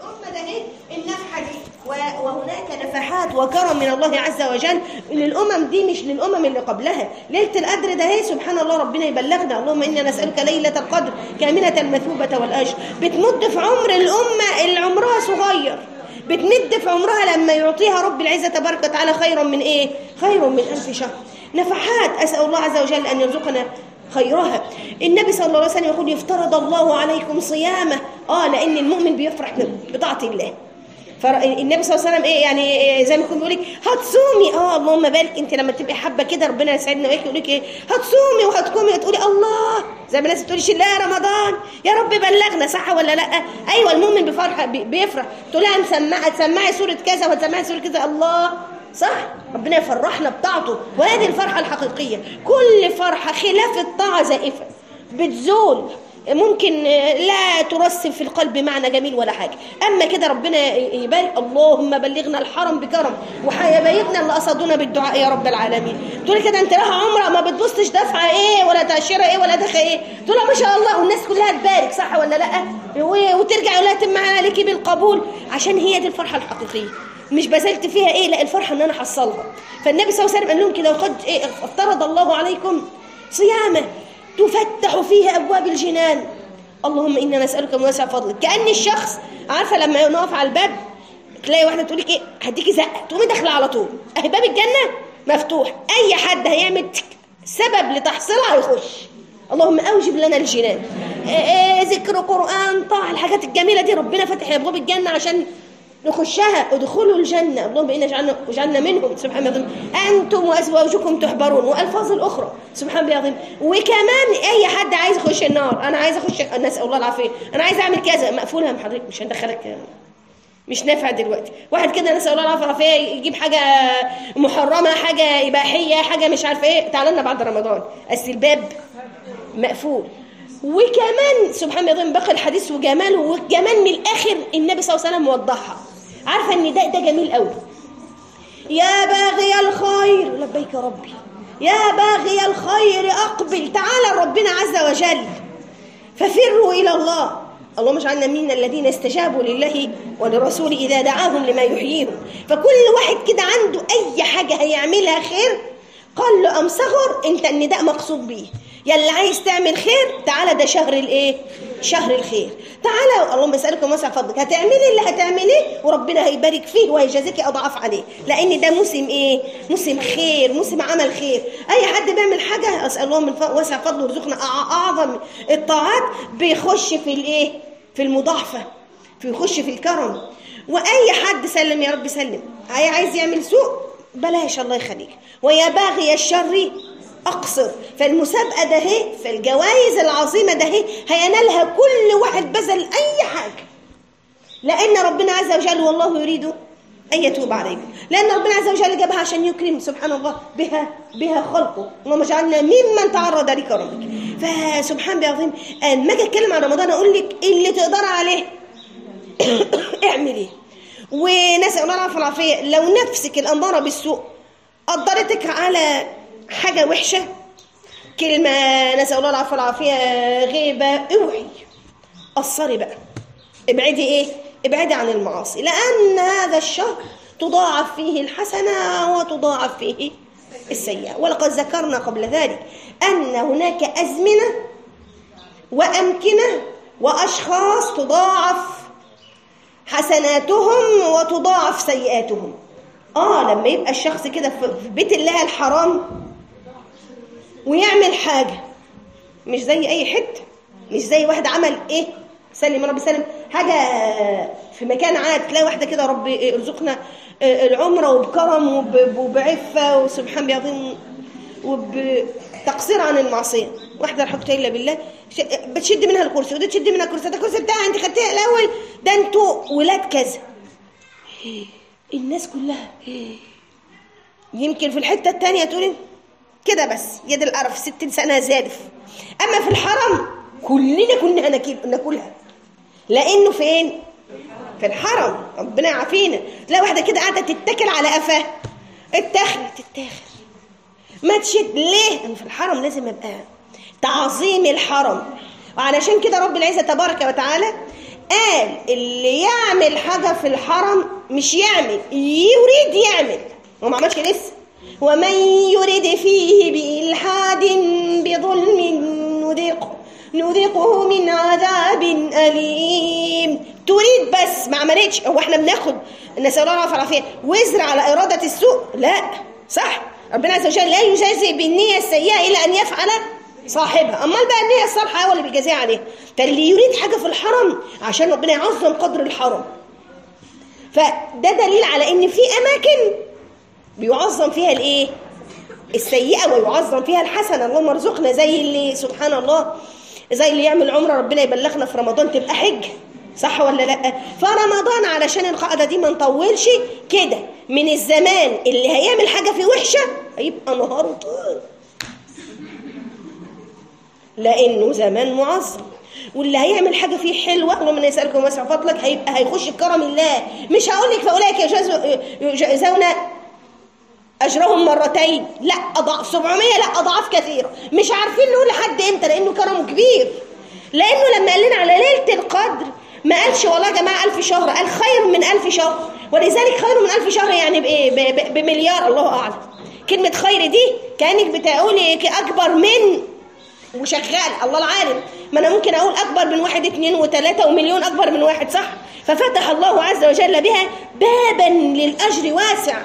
الامه ده ايه النفحه دي و- وهناك نفحات وكرم من الله عز وجل للامم دي مش للامم اللي قبلها ليله القدر ده ايه سبحان الله ربنا يبلغنا اللهم انا نسالك ليله القدر كامله المثوبه والاجر بتمد في عمر الامه اللي عمرها صغير بتمد في عمرها لما يعطيها رب العزه تبارك وتعالى خيرا من ايه خير من الف شهر نفحات اسال الله عز وجل ان يرزقنا خيرها النبي صلى الله عليه وسلم يقول يفترض الله عليكم صيامه اه لان المؤمن بيفرح بطاعه الله فالنبي صلى الله عليه وسلم ايه يعني إيه زي ما كنت بيقول لك هتصومي اه اللهم بارك انت لما تبقي حابه كده ربنا يسعدنا وياك يقول لك ايه هتصومي وهتقومي وتقولي الله زي ما الناس بتقولي شلا رمضان يا رب بلغنا صح ولا لا ايوه المؤمن بفرح بي- بيفرح تقول لها مسمعه تسمعي سوره كذا وتسمعي سوره كذا الله صح ربنا يفرحنا بطاعته وهذه الفرحه الحقيقيه كل فرحه خلاف الطاعه زائفه بتزول ممكن لا ترسب في القلب معنى جميل ولا حاجة أما كده ربنا يبارك اللهم بلغنا الحرم بكرم وحبايبنا اللي قصدونا بالدعاء يا رب العالمين تقولي كده انت رايحة عمرة ما بتبصش دفعة ايه ولا تأشيرة ايه ولا دخل ايه تقول لها ما شاء الله والناس كلها تبارك صح ولا لا و- وترجع يقول لها تم عليكي بالقبول عشان هي دي الفرحة الحقيقية مش بذلت فيها ايه لا الفرحة ان انا حصلها فالنبي صلى الله عليه وسلم قال لهم كده وقد ايه افترض الله عليكم صيامه تفتح فيها ابواب الجنان اللهم انا نسالك من واسع فضلك كان الشخص عارفه لما نقف على الباب تلاقي واحده تقول لك ايه هديكي زقه تقومي داخله على طول اهي باب الجنه مفتوح اي حد هيعمل تك سبب لتحصيلها هيخش اللهم اوجب لنا الجنان إيه إيه ذكر قران طاعه الحاجات الجميله دي ربنا فاتح ابواب الجنه عشان نخشها ادخلوا الجنة اللهم إنا جعلنا, جعلنا منهم سبحان الله العظيم أنتم وأزواجكم تحبرون وألفاظ الأخرى سبحان الله العظيم وكمان أي حد عايز يخش النار أنا عايز أخش نسأل الله العافية أنا عايز أعمل كذا مقفولها من حضرتك مش هندخلك مش نافع دلوقتي واحد كده نسأل الله العافية العافية يجيب حاجة محرمة حاجة إباحية حاجة مش عارفة إيه تعالى لنا بعد رمضان أصل الباب مقفول وكمان سبحان الله باقي الحديث وجماله وكمان من الاخر النبي صلى الله عليه وسلم وضحها عارفه ان ده ده جميل قوي يا باغي الخير لبيك ربي يا باغي الخير اقبل تعالى ربنا عز وجل ففروا الى الله اللهم اجعلنا من الذين استجابوا لله ولرسوله اذا دعاهم لما يحييهم فكل واحد كده عنده اي حاجه هيعملها خير قل له ام صغر انت النداء مقصود بيه يا اللي عايز تعمل خير تعالى ده شهر الايه شهر الخير تعالى اللهم اسالكم واسع فضلك هتعملي اللي هتعمليه وربنا هيبارك فيه وهيجازيكي اضعاف عليه لان ده موسم ايه موسم خير موسم عمل خير اي حد بيعمل حاجه اسال الله من ف- واسع فضله يرزقنا أع- اعظم الطاعات بيخش في الايه في المضاعفه بيخش في الكرم واي حد سلم يا رب سلم اي عايز يعمل سوء بلاش الله يخليك ويا باغي الشر اقصر فالمسابقه ده هي فالجوائز العظيمه ده هي هينالها كل واحد بذل اي حاجه لان ربنا عز وجل والله يريد ان يتوب عليكم لان ربنا عز وجل جابها عشان يكرم سبحان الله بها بها خلقه اللهم اجعلنا ممن تعرض لكرمك فسبحان الله العظيم اما اجي اتكلم عن رمضان اقول لك اللي تقدر عليه اعملي ونسأل الله العافية والعافية لو نفسك الأمارة بالسوء قدرتك على حاجة وحشة كلمة نسأل الله العافية والعافية غيبة اوعي قصري بقى ابعدي ايه ابعدي عن المعاصي لأن هذا الشهر تضاعف فيه الحسنة وتضاعف فيه السيئة ولقد ذكرنا قبل ذلك أن هناك أزمنة وأمكنة وأشخاص تضاعف حسناتهم وتضاعف سيئاتهم اه لما يبقى الشخص كده في في بيت الله الحرام ويعمل حاجه مش زي اي حته مش زي واحد عمل ايه سلم يا رب سلم حاجه في مكان عاد تلاقي واحده كده رب ارزقنا العمره وبكرم وب- وبعفه وسبحان الله العظيم وبتقصير عن المعصيه واحده لا حول الا بالله ش- بتشد منها الكرسي وده تشد منها الكرسي ده الكرسي بتاعها انت خدتيها الاول ده انتوا ولاد كذا الناس كلها يمكن في الحته الثانيه تقولي كده بس يد القرف ست سنه زادف اما في الحرم كلنا كنا ناكل- ناكلها لانه فين في الحرم ربنا يعافينا تلاقي واحده كده قاعده تتكل على قفاها اتاخر تتاخر ما تشد ليه انا في الحرم لازم ابقى تعظيم الحرم وعلشان كده رب العزه تبارك وتعالى قال اللي يعمل حاجة في الحرم مش يعمل يريد يعمل هو ما عملش لسه ومن يرد فيه بإلحاد بظلم نذقه نذقه من عذاب أليم تريد بس ما عملتش هو احنا بناخد نسأل الله العافية والعافية وزر على إرادة السوء لا صح ربنا عز وجل لا يجازي بالنية السيئة إلا أن يفعل صاحبها أمال بقى النية الصالحة هو اللي بيجازيها عليها فاللي يريد حاجة في الحرم عشان ربنا يعظم قدر الحرم فده دليل على ان في اماكن بيعظم فيها الايه السيئه ويعظم فيها الحسنه اللهم ارزقنا زي اللي سبحان الله زي اللي يعمل عمره ربنا يبلغنا في رمضان تبقى حج صح ولا لا فرمضان علشان القاعده دي ما نطولش كده من الزمان اللي هيعمل حاجه فيه وحشه هيبقى نهاره طول لانه زمان معظم واللي هيعمل حاجه فيه حلوه اللهم انا اسالكم واسع فضلك هيبقى هيخش بكرم الله مش هقول لك فاولئك يجازون اجرهم مرتين لا اضعاف 700 لا اضعاف كثيره مش عارفين نقول لحد امتى لانه كرمه كبير لانه لما قال لنا على ليله القدر ما قالش والله يا جماعه ألف شهر قال خير من ألف شهر ولذلك خير من ألف شهر يعني بايه ب- ب- بمليار الله اعلم كلمه خير دي كانك بتقولي اكبر من وشغال الله العالم ما انا ممكن اقول اكبر من واحد اتنين وتلاته ومليون اكبر من واحد صح ففتح الله عز وجل بها بابا للاجر واسع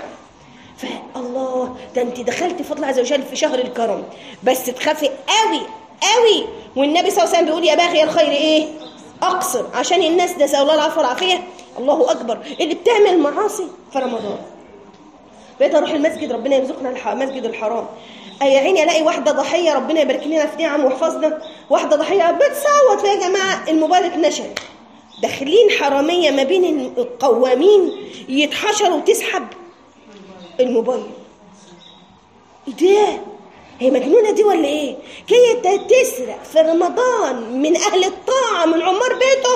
فالله ده انت دخلت فضل عز وجل في شهر الكرم بس تخافي قوي قوي والنبي صلى الله عليه وسلم بيقول يا باغي الخير ايه اقصر عشان الناس ده نسال الله العفو والعافيه الله اكبر اللي بتعمل معاصي في رمضان بقيت اروح المسجد ربنا يرزقنا الح- مسجد الحرام يا عيني الاقي واحده ضحيه ربنا يبارك لنا في نعم ويحفظنا واحده ضحيه بتصوت يا جماعه الموبايل اتنشل داخلين حراميه ما بين القوامين يتحشروا وتسحب الموبايل ايه ده هي مجنونه دي ولا ايه كي تسرق في رمضان من اهل الطاعه من عمار بيته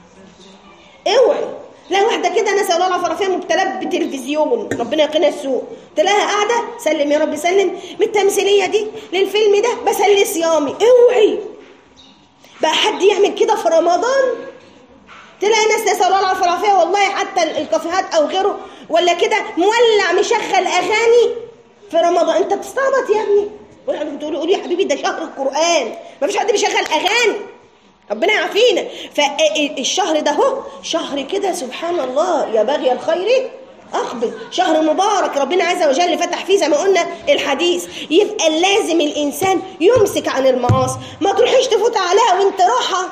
اوعي لا واحده كده نسال الله العافيه والعافيه مبتلاه بتلفزيون ربنا يقينا السوء تلاقيها قاعده سلم يا رب سلم من التمثيليه دي للفيلم ده بسلي صيامي اوعي بقى حد يعمل كده في رمضان تلاقي ناس نسال الله العافيه والعافيه والله حتى الكافيهات او غيره ولا كده مولع مشغل اغاني في رمضان انت بتستعبط يا ابني ولا بتقولي قولي يا حبيبي ده شهر القران ما فيش حد بيشغل اغاني ربنا يعافينا فالشهر ده هو شهر كده سبحان الله يا باغي الخير اقبل شهر مبارك ربنا عز وجل فتح فيه زي ما قلنا الحديث يبقى لازم الانسان يمسك عن المعاصي ما تروحيش تفوت عليها وانت راحه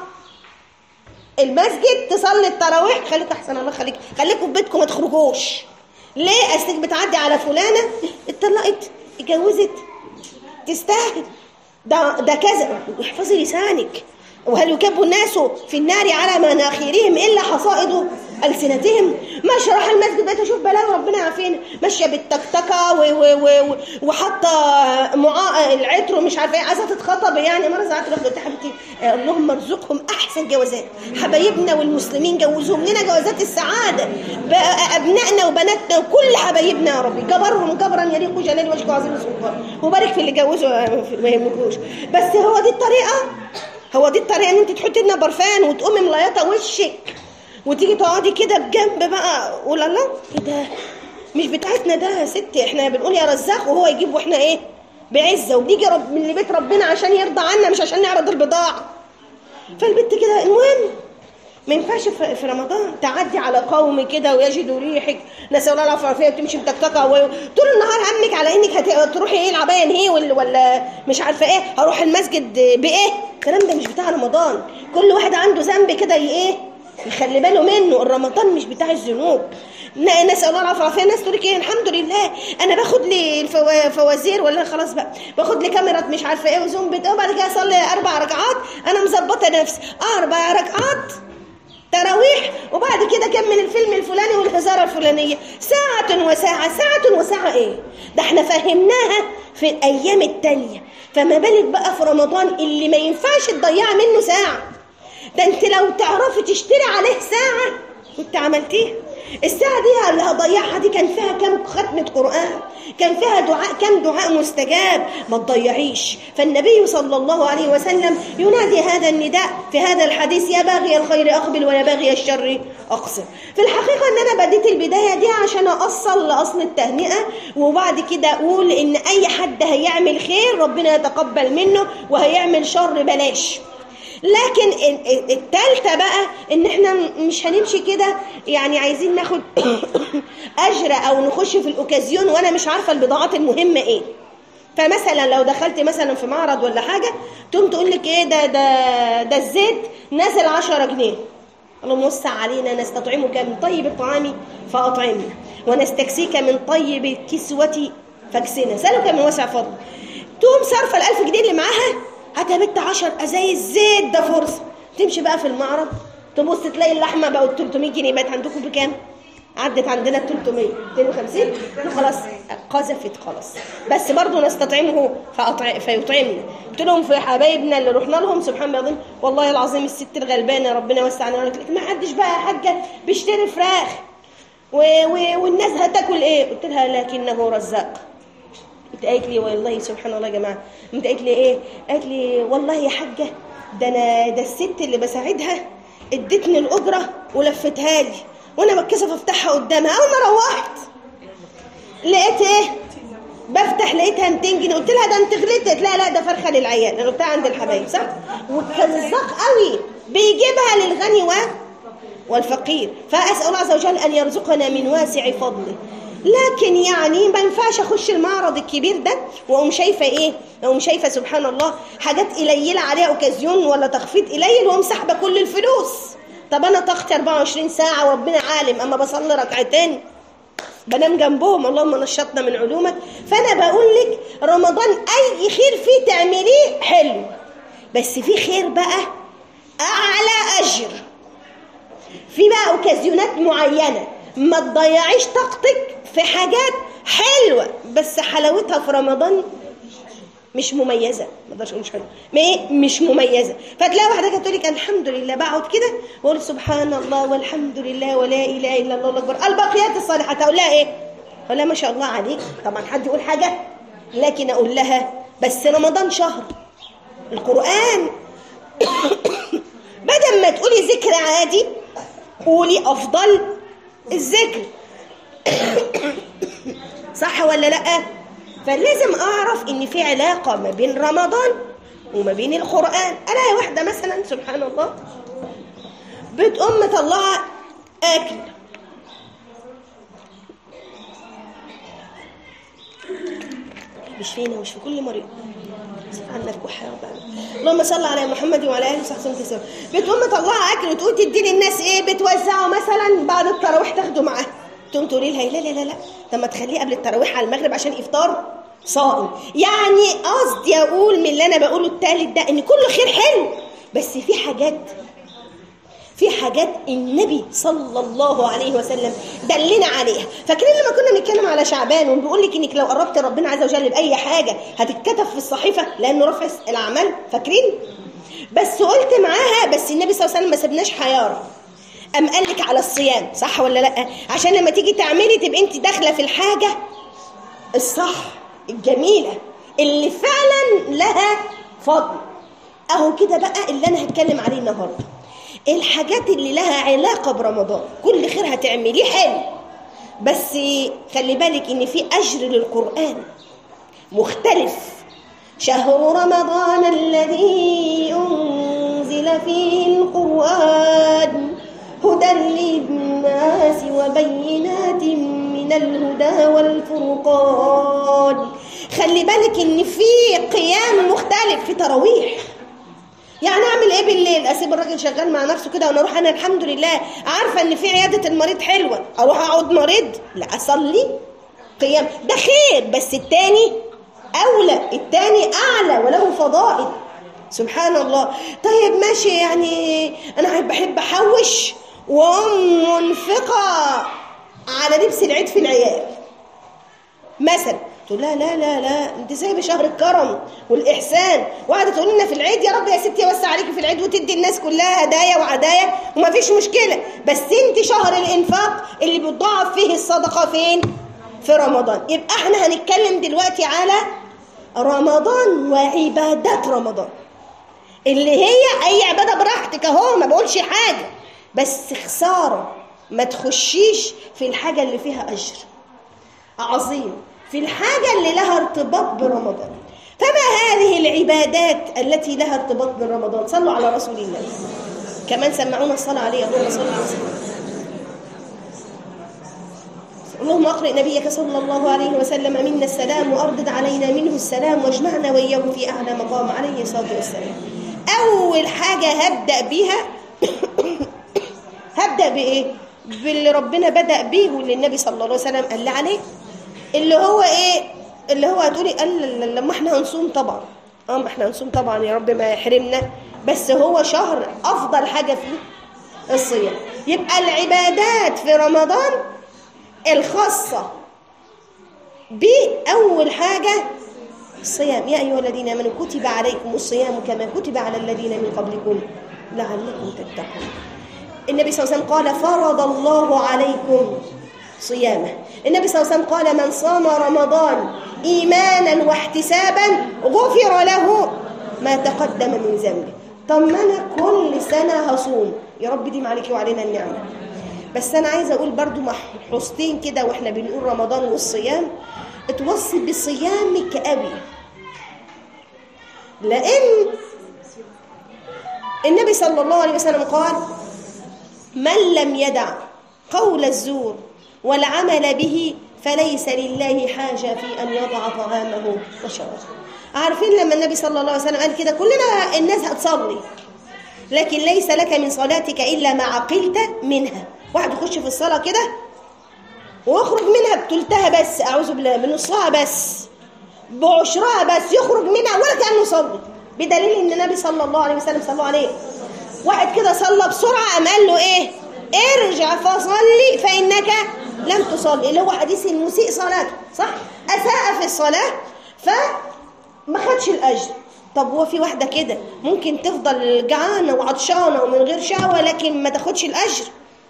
المسجد تصلي التراويح خليك احسن الله خليك خليكم في بيتكم ما تخرجوش ليه اصلك بتعدي على فلانه اتطلقت اتجوزت تستاهل ده ده كذا احفظي لسانك وهل يكب الناس في النار على مناخيرهم الا حصائد السنتهم ماشيه راح المسجد بقيت اشوف بلاوي ربنا يعافينا ماشيه بالتكتكه و- و- و- و- وحاطه معا العطر ومش عارفه ايه عايزه تتخطب يعني مره ساعات رحت قلت يا حبيبتي آه، اللهم ارزقهم احسن جوازات حبايبنا والمسلمين جوزهم لنا جوازات السعاده بقى ابنائنا وبناتنا وكل حبايبنا يا ربي جبرهم جبرا يليق جلال وجهك وعظيم سلطان وبارك في اللي جوزوا ما يهمكوش بس هو دي الطريقه هو دي الطريقه ان انت تحطي لنا برفان وتقومي مليطه وشك وتيجي تقعدي كده بجنب بقى ولا لا ايه ده مش بتاعتنا ده يا ستي احنا بنقول يا رزاق وهو يجيب واحنا ايه بعزه وبنيجي رب من بيت ربنا عشان يرضى عنا مش عشان نعرض البضاعه فالبنت كده المهم ما ينفعش في في رمضان تعدي على قوم كده ويجدوا ريحك نسال الله العافيه والعافيه وتمشي متكتكه و- طول النهار همك على انك هت- تروحي ايه العبايه هي ولا, ولا مش عارفه ايه هروح المسجد بايه الكلام ده مش بتاع رمضان كل واحد عنده ذنب كده ي- ايه يخلي باله منه الرمضان مش بتاع الذنوب ن- نسال الله العافيه والعافيه ناس تقول لك ايه الحمد لله انا باخد لي الفوا- فوازير ولا خلاص بقى باخد لي كاميرا مش عارفه ايه وزوم بت- وبعد كده اصلي اربع ركعات انا مظبطه نفسي اربع ركعات تراويح وبعد كده كمل الفيلم الفلاني والهزاره الفلانيه ساعة وساعة ساعة وساعة ايه ده احنا فهمناها في الايام التانية فما بالك بقى في رمضان اللي ما ينفعش تضيعي منه ساعة ده انت لو تعرفي تشتري عليه ساعة كنت عملتيها الساعة دي اللي هضيعها دي كان فيها كم ختمة قرآن كان فيها دعاء كم دعاء مستجاب ما تضيعيش فالنبي صلى الله عليه وسلم ينادي هذا النداء في هذا الحديث يا باغي الخير أقبل ويا باغي الشر أقصر في الحقيقة أن أنا بديت البداية دي عشان أصل لأصل التهنئة وبعد كده أقول إن أي حد هيعمل خير ربنا يتقبل منه وهيعمل شر بلاش لكن التالتة بقى ان احنا مش هنمشي كده يعني عايزين ناخد اجر او نخش في الاوكازيون وانا مش عارفة البضاعات المهمة ايه فمثلا لو دخلت مثلا في معرض ولا حاجة تقوم تقول لك ايه ده ده ده الزيت نازل 10 جنيه اللهم وسع علينا نستطعمك من طيب الطعام فاطعمنا ونستكسيك من طيب الكسوة فاكسنا سألك من وسع فضل تقوم صارفة الألف جنيه اللي معاها هات يا بنت 10 ازايز زيت ده فرصه تمشي بقى في المعرض تبص تلاقي اللحمه بقت 300 جنيه بقت عندكم بكام عدت عندنا 300 250 خلاص قذفت خلاص بس برضه نستطعمه فأطع... فيطعمنا قلت لهم في حبايبنا اللي رحنا لهم سبحان الله والله العظيم الست الغلبانه ربنا يوسع علينا قالت ما حدش بقى يا حاجه بيشتري فراخ و... و... والناس هتاكل ايه قلت لها لكنه رزاق قلت قالت لي والله سبحان الله يا جماعه قمت قالت لي ايه قالت لي والله يا حاجه ده انا ده الست اللي بساعدها ادتني الاجره ولفتها لي وانا بتكسف افتحها قدامها اول ما روحت لقيت ايه بفتح لقيتها 200 جنيه قلت لها ده انت غلطت لا لا ده فرخه للعيال انا قلتها عند الحبايب صح وكرزاق قوي بيجيبها للغني و والفقير فاسال الله عز وجل ان يرزقنا من واسع فضله لكن يعني ما ينفعش اخش المعرض الكبير ده واقوم شايفه ايه اقوم شايفه سبحان الله حاجات قليله عليها اوكازيون ولا تخفيض قليل واقوم ساحبه كل الفلوس طب انا طاقتي 24 ساعه وربنا عالم اما بصلي ركعتين بنام جنبهم اللهم نشطنا من علومك فانا بقول لك رمضان اي خير فيه تعمليه حلو بس في خير بقى اعلى اجر في بقى اوكازيونات معينه ما تضيعيش طاقتك في حاجات حلوه بس حلاوتها في رمضان مش مميزه ما اقدرش اقول مش حلوه مش مميزه فتلاقي واحده كانت تقول لك الحمد لله بقعد كده واقول سبحان الله والحمد لله ولا اله الا الله اكبر الباقيات الصالحات اقول لها ايه اقول لها ما شاء الله عليك طبعا حد يقول حاجه لكن اقول لها بس رمضان شهر القران بدل ما تقولي ذكر عادي قولي افضل الذكر صح ولا لا فلازم اعرف ان في علاقه ما بين رمضان وما بين القران الاقي واحده مثلا سبحان الله بتقوم مطلعه اكل مش فينا مش في كل مريض عنا الكحة اللهم صل على محمد وعلى اله وصحبه وسلم بتقوم مطلعه اكل وتقول تدي للناس ايه بتوزعه مثلا بعد التراويح تاخده معاه تقوم تقولي لها لا لا لا لا طب ما تخليه قبل التراويح على المغرب عشان افطار صائم يعني قصدي اقول من اللي انا بقوله التالت ده ان كله خير حلو بس في حاجات في حاجات النبي صلى الله عليه وسلم دلنا عليها فاكرين لما كنا بنتكلم على شعبان وبيقول لك انك لو قربت ربنا عز وجل باي حاجه هتتكتب في الصحيفه لانه رفع الاعمال فاكرين بس قلت معاها بس النبي صلى الله عليه وسلم ما سبناش حياره أم قال لك على الصيام صح ولا لا عشان لما تيجي تعملي تبقى انت داخله في الحاجه الصح الجميله اللي فعلا لها فضل اهو كده بقى اللي انا هتكلم عليه النهارده الحاجات اللي لها علاقه برمضان كل خير هتعمليه حلو بس خلي بالك ان في اجر للقران مختلف شهر رمضان الذي انزل فيه القران هدى للناس وبينات من الهدى والفرقان خلي بالك ان في قيام مختلف في تراويح يعني اعمل ايه بالليل اسيب الراجل شغال مع نفسه كده وانا اروح انا الحمد لله عارفه ان في عياده المريض حلوه اروح اقعد مريض لا اصلي قيام ده خير بس التاني اولى التاني اعلى وله فضائل سبحان الله طيب ماشي يعني انا بحب احوش وام منفقه على لبس العيد في العيال مثلا تقول لا لا لا لا انت سايبه شهر الكرم والاحسان وقاعده تقول لنا في العيد يا رب يا ستي يوسع عليكي في العيد وتدي الناس كلها هدايا وعدايا وما فيش مشكله بس انت شهر الانفاق اللي بتضاعف فيه الصدقه فين في رمضان يبقى احنا هنتكلم دلوقتي على رمضان وعبادات رمضان اللي هي اي عباده براحتك اهو ما بقولش حاجه بس خساره ما تخشيش في الحاجه اللي فيها اجر عظيم في الحاجه اللي لها ارتباط برمضان فما هذه العبادات التي لها ارتباط برمضان صلوا على رسول الله كمان سمعونا الصلاه عليه اللهم صل وسلم اللهم اقرئ نبيك صلى الله عليه وسلم منا السلام واردد علينا منه السلام واجمعنا واياه في اعلى مقام عليه الصلاه والسلام اول حاجه هبدا بيها هبدا بايه باللي ربنا بدا بيه واللي النبي صلى الله عليه وسلم قال لي عليه اللي هو ايه اللي هو هتقولي قال لما احنا هنصوم طبعا اه ما احنا هنصوم طبعا يا رب ما يحرمنا بس هو شهر افضل حاجه فيه الصيام يبقى العبادات في رمضان الخاصة بأول حاجة الصيام يا أيها الذين آمنوا كتب عليكم الصيام كما كتب على الذين من قبلكم لعلكم تتقون النبي صلى الله عليه وسلم قال فرض الله عليكم صيامه النبي صلى الله عليه وسلم قال من صام رمضان إيمانا واحتسابا غفر له ما تقدم من ذنبه طب ما أنا كل سنة هصوم يا رب دي عليكي وعلينا النعمة بس انا عايزه اقول برضو محروستين كده واحنا بنقول رمضان والصيام اتوصي بصيامك قوي لان النبي صلى الله عليه وسلم قال من لم يدع قول الزور والعمل به فليس لله حاجة في أن يضع طعامه وشرابه عارفين لما النبي صلى الله عليه وسلم قال كده كلنا الناس هتصلي لكن ليس لك من صلاتك إلا ما عقلت منها واحد يخش في الصلاة كده ويخرج منها بتلتها بس أعوذ بالله بنصها بس بعشرها بس يخرج منها ولا كأنه صلي بدليل إن النبي صلى الله عليه وسلم صلوا عليه واحد كده صلى بسرعة قام قال له إيه ارجع فصلي فإنك لم تصلي اللي هو حديث المسيء صلاته صح أساء في الصلاة فما خدش الأجر طب هو في واحدة كده ممكن تفضل جعانة وعطشانة ومن غير شهوة لكن ما تاخدش الأجر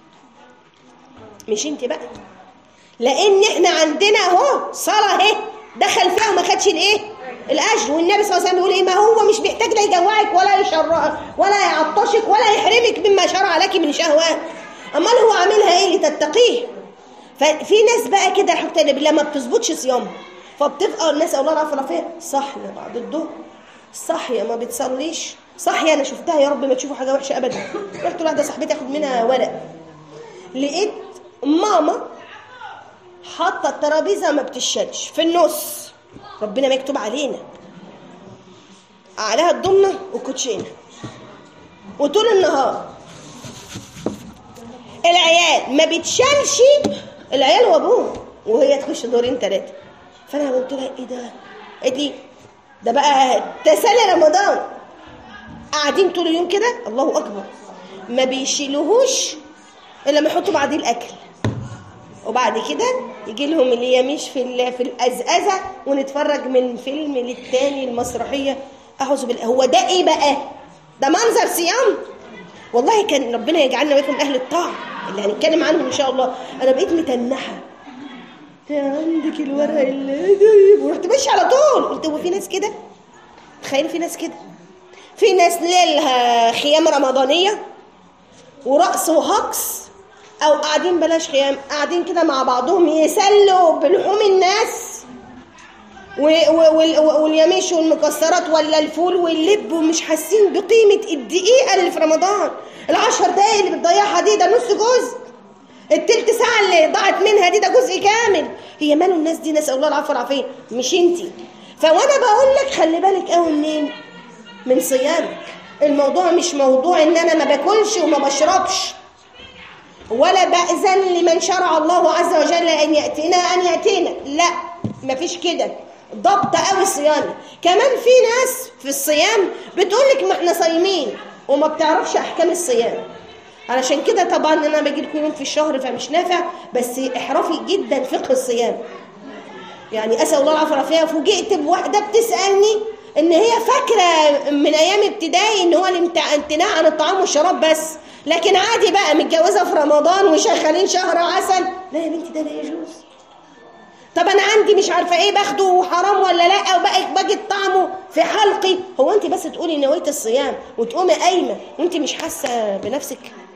مش انت بقى لان احنا عندنا اهو صلاه اهي دخل فيها وما خدش الايه الاجر والنبي صلى الله عليه وسلم يقول ايه ما هو مش محتاج لا يجوعك ولا يشرع ولا يعطشك ولا يحرمك مما شرع لك من شهوات امال هو عاملها ايه لتتقيه ففي ناس بقى كده حتى بالله ما بتظبطش صيامها فبتبقى الناس الله العفو فيها صاحيه بعد الظهر صاحيه ما بتصليش صاحيه انا شفتها يا رب ما تشوفوا حاجه وحشه ابدا رحت لواحده صاحبتي اخد منها ورق لقيت ماما حاطه الترابيزه ما بتشالش في النص ربنا ما يكتب علينا عليها الضمنه والكوتشينه وطول النهار العيال ما بتشالش العيال وابوه وهي تخش دورين ثلاثه فانا قلت لها ايه ده قالت لي ده بقى تسالي رمضان قاعدين طول اليوم كده الله اكبر ما بيشيلوهوش الا لما يحطوا بعديه الاكل وبعد كده يجي لهم اليميش في في الازازه ونتفرج من فيلم للتاني المسرحيه اعوذ بالله هو ده ايه بقى ده منظر صيام والله كان ربنا يجعلنا وياكم اهل الطاعه اللي هنتكلم عنهم ان شاء الله انا بقيت متنحه عندك الورق اللي ورحت ماشيه على طول قلت هو في ناس كده تخيلي في ناس كده في ناس ليلها خيام رمضانيه ورقص وهقص او قاعدين بلاش خيام قاعدين كده مع بعضهم يسلوا بلحوم الناس واليميش والمكسرات ولا الفول واللب ومش حاسين بقيمة الدقيقة اللي في رمضان العشر دقايق اللي بتضيعها دي ده نص جزء التلت ساعة اللي ضاعت منها دي ده جزء كامل هي ماله الناس دي نسأل الله العفو والعافية مش انتي فوانا بقول لك خلي بالك قوي منين من صيامك الموضوع مش موضوع ان انا ما باكلش وما بشربش ولا بأذن لمن شرع الله عز وجل ان ياتينا ان ياتينا لا مفيش كده ضبط قوي صيامي كمان في ناس في الصيام بتقول لك ما احنا صايمين وما بتعرفش احكام الصيام علشان كده طبعا انا باجي لكم يوم في الشهر فمش نافع بس احرفي جدا فقه الصيام يعني اسال الله العافيه والعافيه فوجئت بواحده بتسالني ان هي فاكره من ايام ابتدائي ان هو الامتناع عن الطعام والشراب بس لكن عادي بقى متجوزه في رمضان وشغالين شهر عسل لا يا بنتي ده لا يجوز طب انا عندي مش عارفه ايه باخده حرام ولا لا وبقى باجي طعمه في حلقي هو انت بس تقولي نويت الصيام وتقومي قايمه وانت مش حاسه بنفسك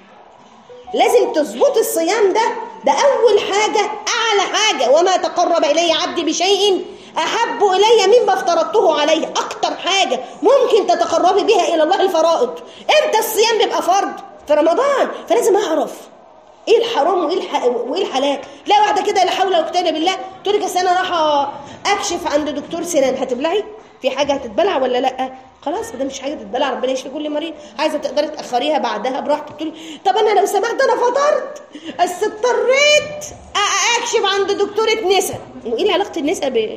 لازم تظبطي الصيام ده ده اول حاجه اعلى حاجه وما تقرب الي عبدي بشيء احب الي مما افترضته عليه اكتر حاجه ممكن تتقربي بها الى الله الفرائض امتى الصيام بيبقى فرض في رمضان فلازم اعرف ايه الحرام وايه الح... وايه الحلال لا واحده كده لا حول ولا قوه الا بالله تقول لك انا رايحه اكشف عند دكتور سنان هتبلعي في حاجه هتتبلع ولا لا خلاص ده مش حاجه تتبلع ربنا يشفي كل مريض عايزه تقدري تاخريها بعدها براحتك تقولي طب انا لو سمحت انا فطرت بس اضطريت اكشف عند دكتوره نسا وايه علاقه النسا ب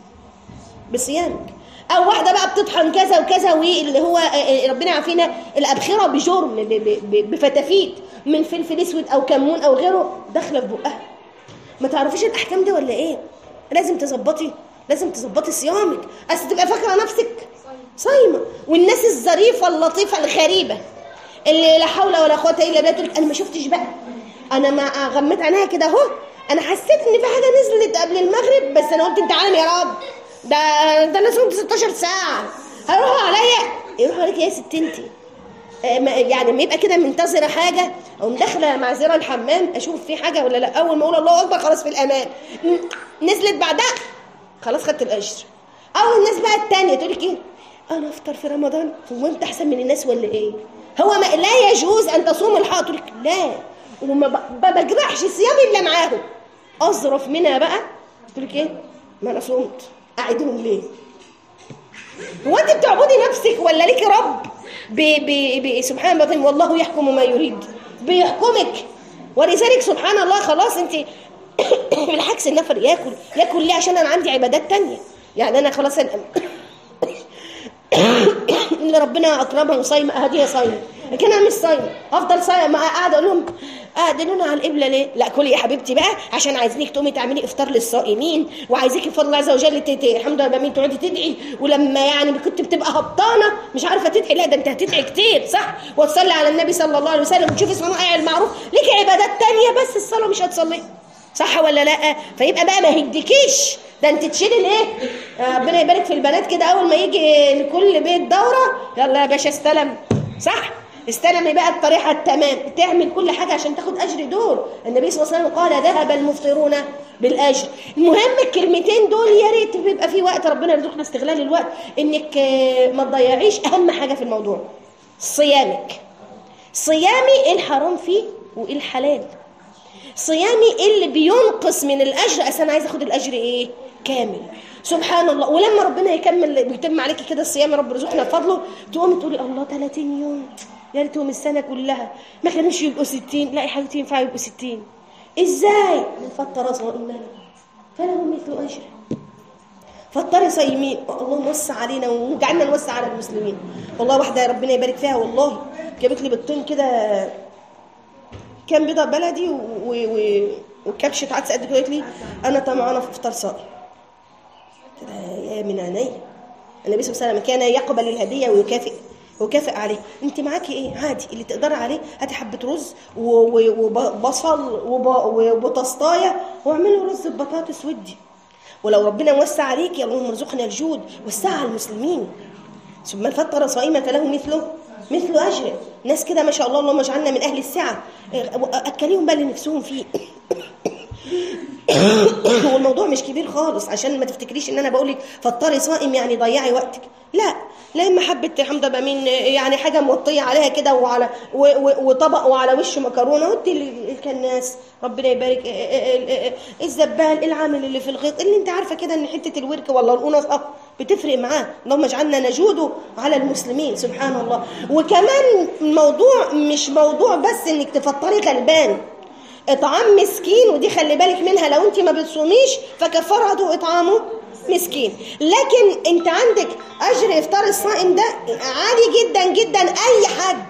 بصيامك او واحده بقى بتطحن كذا وكذا واللي هو ربنا يعافينا الابخره بجرم بفتافيت من فلفل اسود او كمون او غيره داخله في بقها ما تعرفيش الاحكام دي ولا ايه لازم تظبطي لازم تظبطي صيامك اصل تبقى فاكره نفسك صايمه والناس الظريفه اللطيفه الغريبه اللي لا حول ولا قوه الا بالله تقول انا ما شفتش بقى انا ما غميت عينيها كده اهو انا حسيت ان في حاجه نزلت قبل المغرب بس انا قلت انت عالم يا رب ده ده انا صمت 16 ساعه هيروحوا عليا يروحوا عليك يا ست انت يعني ما يبقى كده منتظره حاجه او داخله معذره الحمام اشوف في حاجه ولا لا اول ما اقول الله اكبر خلاص في الامان نزلت بعدها خلاص خدت الاجر او الناس بقى التانية تقول لك ايه انا افطر في رمضان هو انت احسن من الناس ولا ايه هو ما لا يجوز ان تصوم الحائط تقول لك لا وما بجرحش صيامي الا معاهم اظرف منها بقى تقول لك ايه ما انا صمت اعيدهم ليه هو انت بتعبدي نفسك ولا ليكي رب ب ب ب سبحان الله والله يحكم ما يريد بيحكمك ولذلك سبحان الله خلاص انت بالعكس النفر ياكل ياكل ليه عشان انا عندي عبادات تانية يعني انا خلاص اللي ربنا اكرمها وصايمه هديه صايمه لكن انا مش صايمه افضل صايمه قاعده اقول لهم قاعدينونا على القبله ليه؟ لا كلي يا حبيبتي بقى عشان عايزينك تقومي تعملي افطار للصائمين وعايزيكي بفضل الله عز وجل الحمد لله بمين تقعدي تدعي ولما يعني كنت بتبقى هبطانه مش عارفه تدعي لا ده انت هتدعي كتير صح؟ وتصلي على النبي صلى الله عليه وسلم وتشوفي صنائع المعروف ليكي عبادات تانية بس الصلاه مش هتصليها صح ولا لا فيبقى بقى ما هديكيش ده انت تشيلي الايه ربنا يبارك في البنات كده اول ما يجي لكل بيت دوره يلا يا باشا استلم صح استلمي بقى الطريقه التمام تعمل كل حاجه عشان تاخد اجر دول النبي صلى الله عليه وسلم قال ذهب المفطرون بالاجر المهم الكلمتين دول يا ريت بيبقى في وقت ربنا يرزقنا استغلال الوقت انك ما تضيعيش اهم حاجه في الموضوع صيامك صيامي ايه الحرام فيه وايه الحلال صيامي اللي بينقص من الاجر اصل انا عايزه اخد الاجر ايه كامل سبحان الله ولما ربنا يكمل ويتم عليكي كده الصيام يا رب ارزقنا بفضله تقومي تقولي الله 30 يوم يا ريتهم السنه كلها ما كانوش يبقوا 60 لا يا حبيبتي ينفع يبقوا 60 ازاي نفطر صائمنا فلهم مثل اجر فطري صايمين اللهم وسع علينا وجعلنا نوسع على المسلمين والله واحده ربنا يبارك فيها والله جابت لي بيضتين كده كان بيضه بلدي و... و... وكبشه عدس قد كده قالت لي انا طمعانه في افطار صائم يا من عيني النبي صلى الله عليه وسلم كان يقبل الهديه ويكافئ وكافئ عليه انت معاكي ايه عادي اللي تقدري عليه هاتي حبه رز وبصل وبطسطايه واعملي رز ببطاطس ودي ولو ربنا وسع عليك يا اللهم ارزقنا الجود وسع على المسلمين ثم فطر صائمة له مثله مثل أجر ناس كده ما شاء الله اللهم اجعلنا من أهل السعة أكليهم بقى اللي نفسهم فيه والموضوع مش كبير خالص عشان ما تفتكريش ان انا بقول لك فطري صائم يعني ضيعي وقتك لا لا اما حبه حمضه بمين يعني حاجه موطيه عليها كده وعلى وطبق وعلى وشه مكرونه ودي الكناس ربنا يبارك الزبال العامل اللي في الغيط اللي انت عارفه كده ان حته الورك ولا القنص اه بتفرق معاه اللهم اجعلنا نجود على المسلمين سبحان الله وكمان الموضوع مش موضوع بس انك تفطري غلبان اطعام مسكين ودي خلي بالك منها لو انت ما بتصوميش فكفارته اطعامه مسكين لكن انت عندك اجر افطار الصائم ده عالي جدا جدا اي حد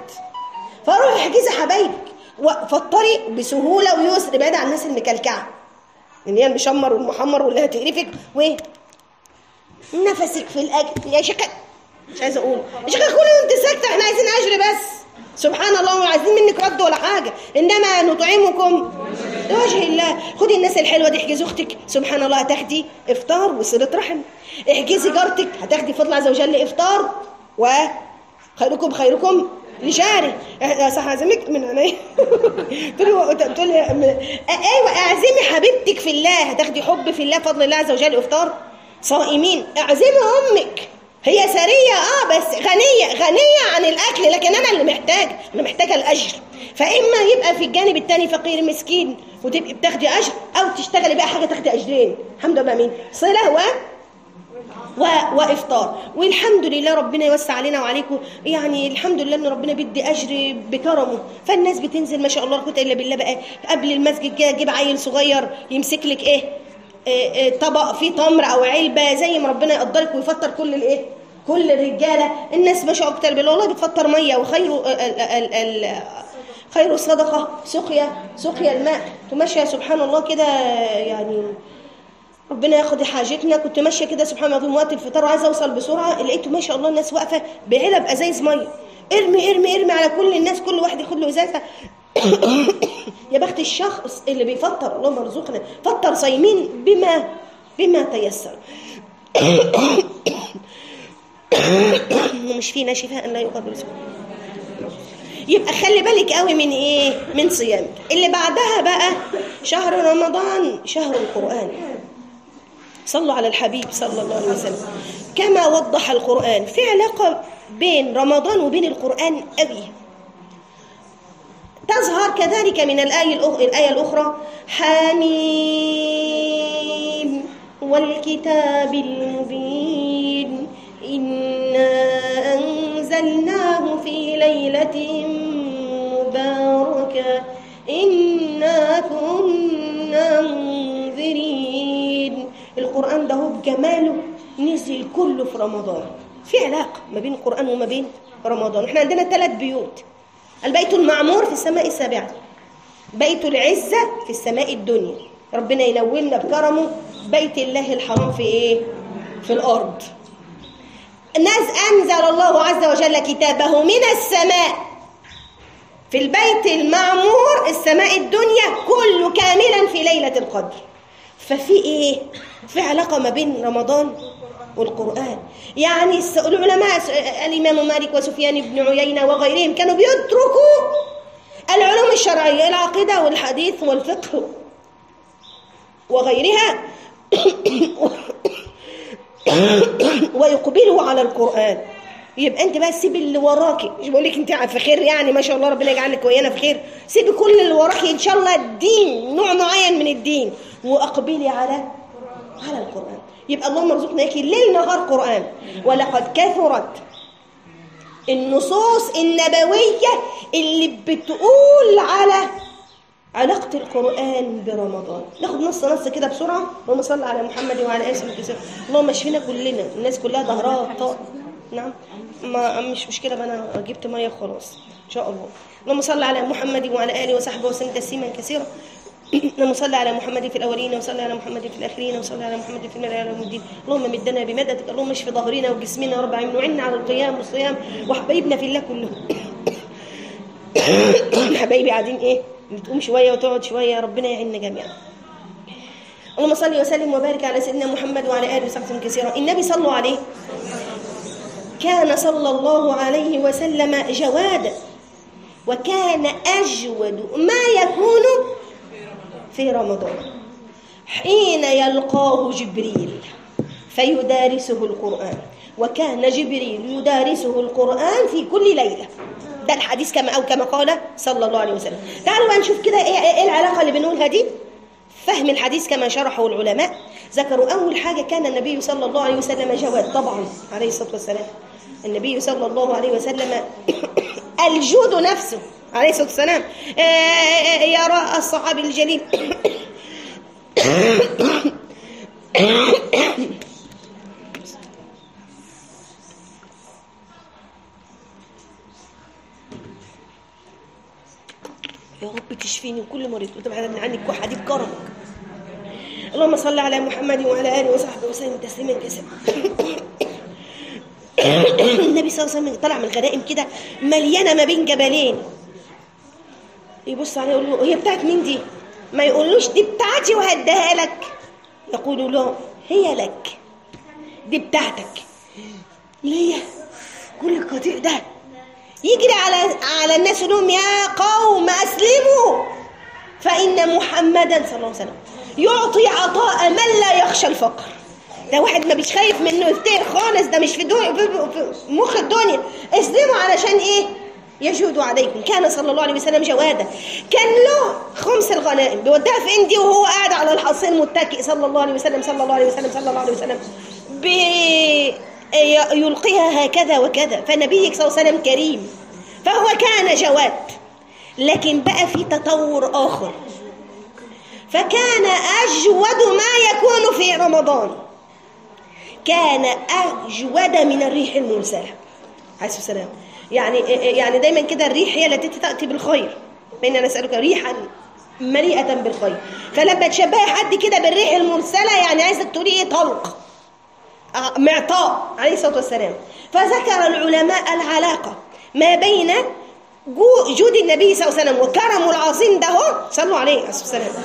فروحي احجزي حبايبك وفطري بسهوله ويسر بعيد عن الناس المكلكعه اللي هي المشمر والمحمر واللي هتقرفك وايه نفسك في الاكل يا شيخه مش عايزه اقول يا شيخه كلي وانت ساكته احنا عايزين اجر بس سبحان الله ولا عايزين منك رد ولا حاجه انما نطعمكم لوجه الله خدي الناس الحلوه دي احجزي اختك سبحان الله هتاخدي افطار وصله رحم احجزي جارتك هتاخدي فضل عز وجل افطار وخيركم خيركم لجاري اه، صح اعزمك من عينيا تقولي تقولي ايوه اعزمي حبيبتك في الله هتاخدي حب في الله فضل الله عز وجل افطار صائمين اعزمي امك هي سرية اه بس غنية غنية عن الأكل لكن أنا اللي محتاج أنا محتاجة الأجر فإما يبقى في الجانب الثاني فقير مسكين وتبقي بتاخدي أجر أو تشتغلي بقى حاجة تاخدي أجرين الحمد لله مين صلة و و... وافطار والحمد لله ربنا يوسع علينا وعليكم يعني الحمد لله ان ربنا بيدي اجر بكرمه فالناس بتنزل ما شاء الله لا قوه الا بالله بقى قبل المسجد كده تجيب عيل صغير يمسك لك ايه إيه إيه طبق فيه تمر او علبه زي ما ربنا يقدرك ويفطر كل الايه كل الرجاله الناس ما شاء الله بالله والله بتفطر ميه وخير ال ال ال خير الصدقه سقيا سقيا الماء وماشيه سبحان الله كده يعني ربنا ياخد حاجتنا كنت ماشيه كده سبحان الله العظيم وقت الفطار وعايزه اوصل بسرعه لقيته ما شاء الله الناس واقفه بعلب ازايز ميه ارمي ارمي ارمي على كل الناس كل واحد ياخد له ازازه يا بخت الشخص اللي بيفطر اللهم ارزقنا فطر صايمين بما بما تيسر ومش فينا شفاء لا يقدر يبقى خلي بالك قوي من ايه من صيامك اللي بعدها بقى شهر رمضان شهر القرآن صلوا على الحبيب صلى الله عليه وسلم كما وضح القرآن في علاقة بين رمضان وبين القرآن قوي تظهر كذلك من الآية الأخ- الآية الأخرى حميم والكتاب المبين إنا أنزلناه في ليلة مباركة إنا كنا منذرين القرآن ده هو بجماله نزل كله في رمضان في علاقة ما بين القرآن وما بين رمضان احنا عندنا ثلاث بيوت البيت المعمور في السماء السابعة بيت العزة في السماء الدنيا ربنا ينولنا بكرمه بيت الله الحرام في ايه في الأرض الناس أنزل الله عز وجل كتابه من السماء في البيت المعمور السماء الدنيا كله كاملا في ليلة القدر ففي ايه في علاقة ما بين رمضان والقرآن يعني الس- العلماء س- الإمام مالك وسفيان بن عيينة وغيرهم كانوا بيتركوا العلوم الشرعية العقيدة والحديث والفقه وغيرها ويقبلوا على القرآن يبقى انت بقى سيبي اللي وراكي مش بقول لك انت في خير يعني ما شاء الله ربنا يجعلك ويانا في خير سيبي كل اللي وراكي ان شاء الله الدين نوع معين من الدين واقبلي على على القرآن يبقى اللهم ارزقنا اياكي ليل نهار قرآن ولقد كثرت النصوص النبوية اللي بتقول على علاقة القرآن برمضان ناخد نص نص كده بسرعة اللهم صل على محمد وعلى آله وصحبه اللهم اشفينا كلنا الناس كلها ظهرها طاق نعم ما مش مشكلة بقى أنا جبت مية خلاص إن شاء الله اللهم صل على محمد وعلى آله وصحبه وسلم تسليما كثيرا اللهم صل على محمد في الاولين وصل على محمد في الاخرين وصل على محمد في الملأ يوم الدين اللهم مدنا بمددك اللهم اشف ظهرنا وجسمنا يا رب العالمين وعنا على القيام والصيام وحبايبنا في الله كلهم حبايبي قاعدين ايه بتقوم شويه وتقعد شويه ربنا يعيننا جميعا اللهم صل وسلم وبارك على سيدنا محمد وعلى اله وصحبه كثيرا النبي صلوا عليه كان صلى الله عليه وسلم جوادا وكان اجود ما يكون في رمضان حين يلقاه جبريل فيدارسه القرآن وكان جبريل يدارسه القرآن في كل ليلة ده الحديث كما أو كما قال صلى الله عليه وسلم تعالوا بقى نشوف كده إيه, إيه العلاقة اللي بنقولها دي فهم الحديث كما شرحه العلماء ذكروا أول حاجة كان النبي صلى الله عليه وسلم جواد طبعا عليه الصلاة والسلام النبي صلى الله عليه وسلم الجود نفسه عليه الصلاة والسلام يرى الصحابي الجليل يا رب تشفيني وكل مريض وتبعد عني الكحة دي بكرمك اللهم صل على محمد وعلى اله وصحبه وسلم تسليما كثيرا النبي صلى الله عليه وسلم طلع من الغنائم كده مليانه ما بين جبلين يبص عليه يقول له هي بتاعت مين دي ما يقولوش دي بتاعتي وهديها لك يقول له هي لك دي بتاعتك ليه كل القطيع ده يجري على على الناس يقول لهم يا قوم اسلموا فان محمدا صلى الله عليه وسلم يعطي عطاء من لا يخشى الفقر ده واحد ما مش خايف منه يفتقر خالص ده مش في, دو... في في مخ الدنيا اسلموا علشان ايه يجود عليكم كان صلى الله عليه وسلم جوادا كان له خمس الغنائم بيوديها في اندي وهو قاعد على الحصين متكئ صلى الله عليه وسلم صلى الله عليه وسلم صلى الله عليه وسلم بي... يلقيها هكذا وكذا فنبيك صلى الله عليه وسلم كريم فهو كان جواد لكن بقى في تطور آخر فكان أجود ما يكون في رمضان كان أجود من الريح المرسلة عليه السلام يعني يعني دايما كده الريح هي التي تأتي بالخير فإن نسألك ريحا مليئة بالخير فلما تشبهي حد كده بالريح المرسلة يعني عايزك تقولي ايه طلق معطاء عليه الصلاة والسلام فذكر العلماء العلاقة ما بين جود النبي صلى الله عليه وسلم وكرمه العظيم ده هو صلوا عليه عليه الصلاة والسلام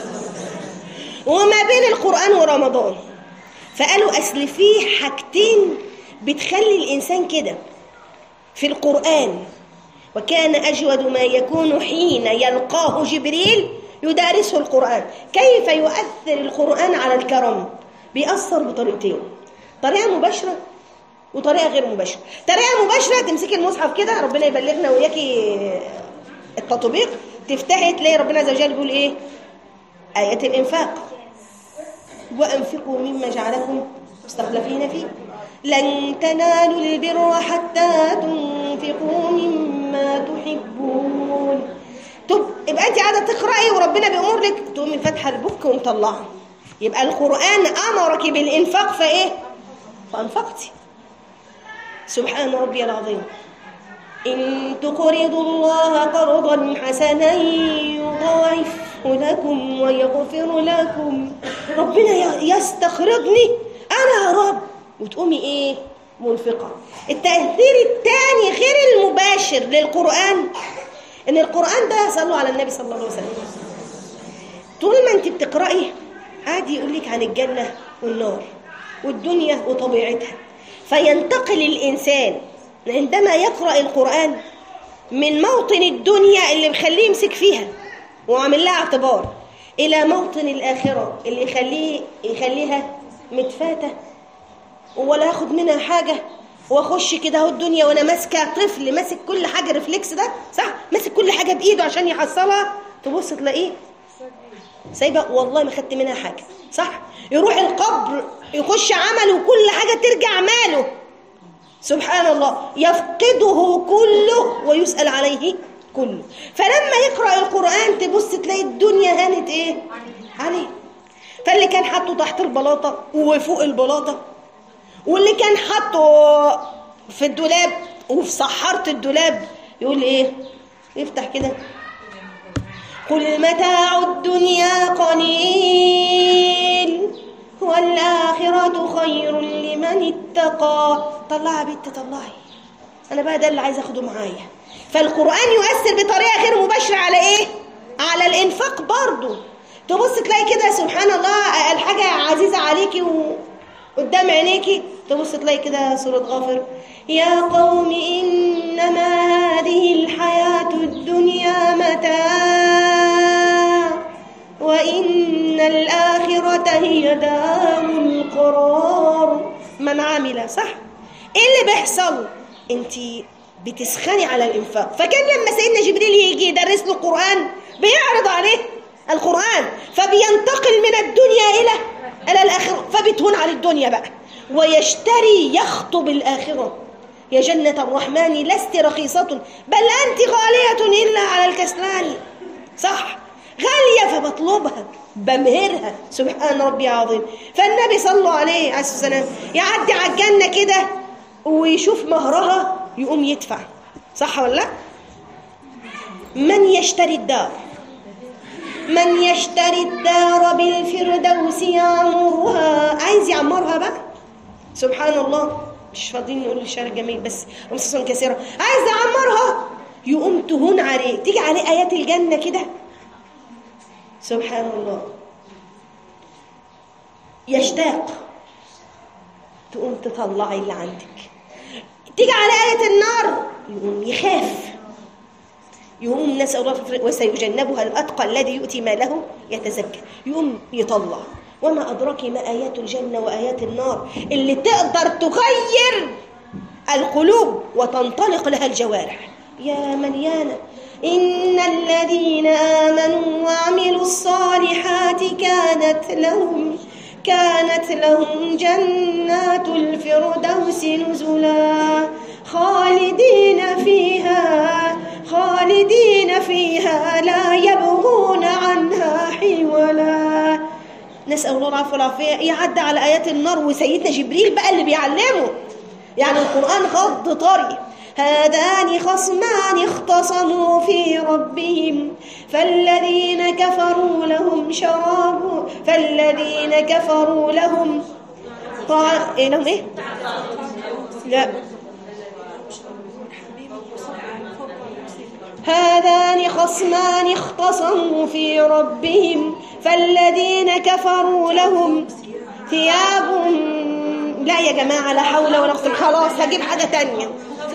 وما بين القرآن ورمضان فقالوا أصل في حاجتين بتخلي الإنسان كده في القرآن وكان أجود ما يكون حين يلقاه جبريل يدارسه القرآن كيف يؤثر القرآن على الكرم بيأثر بطريقتين طريقة مباشرة وطريقة غير مباشرة طريقة مباشرة تمسكي المصحف كده ربنا يبلغنا وياكي التطبيق تفتحي تلاقي ربنا عز وجل بيقول ايه آية الإنفاق وأنفقوا مما جعلكم مستخلفين فيه لن تنالوا البر حتى تنفقوا مما تحبون طب يبقى انت قاعده تقراي وربنا بيامر لك تقومي فاتحه البوك ومطلعه يبقى القران امرك بالانفاق فايه فانفقتي سبحان ربي العظيم إن تقرضوا الله قرضا حسنا يضاعفه لكم ويغفر لكم ربنا يستخرجني أنا يا رب وتقومي إيه منفقة التأثير الثاني غير المباشر للقرآن إن القرآن ده صلوا على النبي صلى الله عليه وسلم طول ما أنت بتقرأي عادي يقول لك عن الجنة والنار والدنيا وطبيعتها فينتقل الإنسان عندما يقرأ القرآن من موطن الدنيا اللي مخليه يمسك فيها وعامل لها اعتبار إلى موطن الآخرة اللي يخليه يخليها متفاتة ولا ياخد منها حاجة واخش كده اهو الدنيا وانا ماسكه طفل ماسك كل حاجه ريفلكس ده صح ماسك كل حاجه بايده عشان يحصلها تبص تلاقيه سايبه والله ما خدت منها حاجه صح يروح القبر يخش عمله وكل حاجه ترجع ماله سبحان الله يفقده كله ويسأل عليه كله فلما يقرأ القرآن تبص تلاقي الدنيا هانت ايه عليه فاللي كان حاطه تحت البلاطة وفوق البلاطة واللي كان حاطه في الدولاب وفي صحارة الدولاب يقول ايه يفتح كده قل متاع الدنيا قليل والآخرة خير لمن اتقى طلعي بنت طلعي أنا بقى ده اللي عايزة أخده معايا فالقرآن يؤثر بطريقة غير مباشرة على إيه؟ على الإنفاق برضه تبص تلاقي كده سبحان الله الحاجة عزيزة عليكي وقدام عينيكي تبص تلاقي كده سورة غافر يا قوم إنما هذه الحياة الدنيا متاع وإن الآخرة هي دار القرار من عمل صح إيه اللي بيحصل أنت بتسخني على الإنفاق فكان لما سيدنا جبريل يجي يدرس له القرآن بيعرض عليه القرآن فبينتقل من الدنيا إلى إلى الآخرة فبتهون على الدنيا بقى ويشتري يخطب الآخرة يا جنة الرحمن لست رخيصة بل أنت غالية إلا على الكسلان صح غالية فبطلبها بمهرها سبحان ربي عظيم فالنبي صلى الله عليه عليه السلام يعدي على الجنة كده ويشوف مهرها يقوم يدفع صح ولا لا من يشتري الدار من يشتري الدار بالفردوس يعمرها عايز يعمرها بقى سبحان الله مش فاضيين نقول الشعر جميل بس قصصا كثيرة عايز يعمرها يقوم تهون عليه تيجي عليه آيات الجنة كده سبحان الله يشتاق تقوم تطلعي اللي عندك تيجي على آية النار يقوم يخاف يقوم نسأل الله وسيجنبها الأتقى الذي يؤتي ماله يتزكى يقوم يطلع وما أدراك ما آيات الجنة وآيات النار اللي تقدر تغير القلوب وتنطلق لها الجوارح يا مليانة إن الذين آمنوا وعملوا الصالحات كانت لهم كانت لهم جنات الفردوس نزلا خالدين فيها خالدين فيها لا يبغون عنها حولا نسأل الله العفو والعافية يعدى على آيات النار وسيدنا جبريل بقى اللي بيعلمه يعني القرآن غض طري هذان خصمان اختصموا في ربهم فالذين كفروا لهم شراب فالذين كفروا لهم طع... إيه لهم إيه؟ لا هذان خصمان اختصموا في ربهم فالذين كفروا لهم ثياب لا يا جماعة لا حول ولا قوة خلاص هجيب حاجة تانية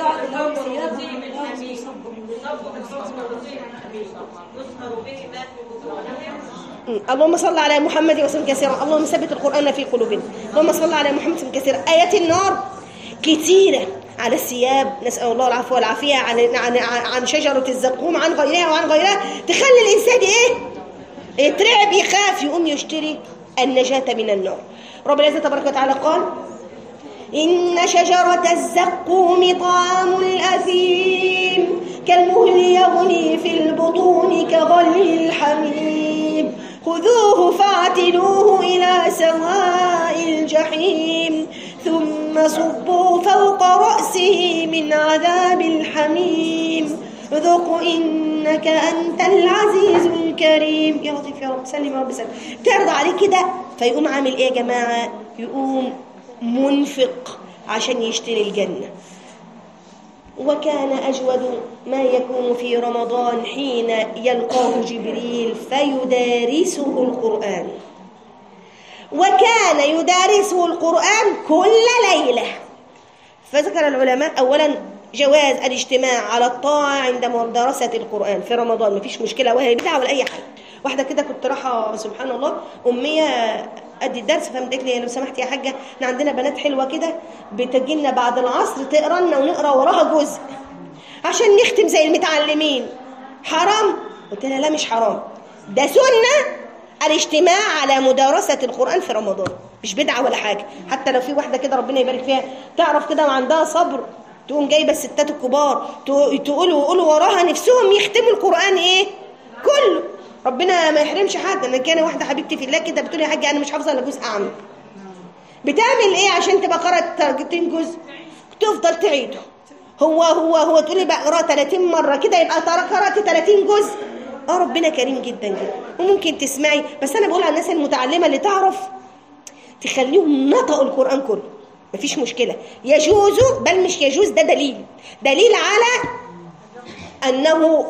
اللهم صل على محمد وسلم كثيرا اللهم ثبت القرآن في قلوبنا اللهم صل على محمد وسلم كثيرا آيات النار كثيرة على الثياب نسأل الله العفو والعافية عن عن عن شجرة الزقوم عن غيرها وعن غيرها تخلي الإنسان إيه؟ يترعب يخاف يقوم يشتري النجاة من النار رب العزة تبارك وتعالى قال إن شجرة الزقوم طعام الأثيم كالمهل يغلي في البطون كغلي الحميم خذوه فاعتلوه إلى سواء الجحيم ثم صبوا فوق رأسه من عذاب الحميم ذق إنك أنت العزيز الكريم يا لطيف يا رب سلم يا رب سلم تعرض عليه كده فيقوم عامل إيه يا جماعة يقوم منفق عشان يشتري الجنة وكان أجود ما يكون في رمضان حين يلقاه جبريل فيدارسه القرآن وكان يدارسه القرآن كل ليلة فذكر العلماء أولا جواز الاجتماع على الطاعة عند مدرسة القرآن في رمضان مفيش مشكلة وهي بدعة ولا أي حاجة واحدة كده كنت رايحة سبحان الله أمية أدي الدرس فقامت لي لو سمحت يا حاجة احنا عندنا بنات حلوة كده بتجي لنا بعد العصر تقرا لنا ونقرا وراها جزء عشان نختم زي المتعلمين حرام قلت لها لا مش حرام ده سنة الاجتماع على مدارسة القرآن في رمضان مش بدعة ولا حاجة حتى لو في واحدة كده ربنا يبارك فيها تعرف كده وعندها صبر تقوم جايبة الستات الكبار تقولوا ويقولوا وراها نفسهم يختموا القرآن ايه كله ربنا ما يحرمش حد انا كان واحدة حبيبتي في الله كده بتقول يا حاجة انا مش حافظة الا جزء اعمى بتعمل ايه عشان تبقى قرأت 30 جزء تفضل تعيده هو هو هو تقول لي بقرا 30 مرة كده يبقى قرأت 30 جزء اه ربنا كريم جدا جدا وممكن تسمعي بس انا بقول على الناس المتعلمه اللي تعرف تخليهم نطقوا القران كله مفيش مشكله يجوز بل مش يجوز ده دليل دليل على انه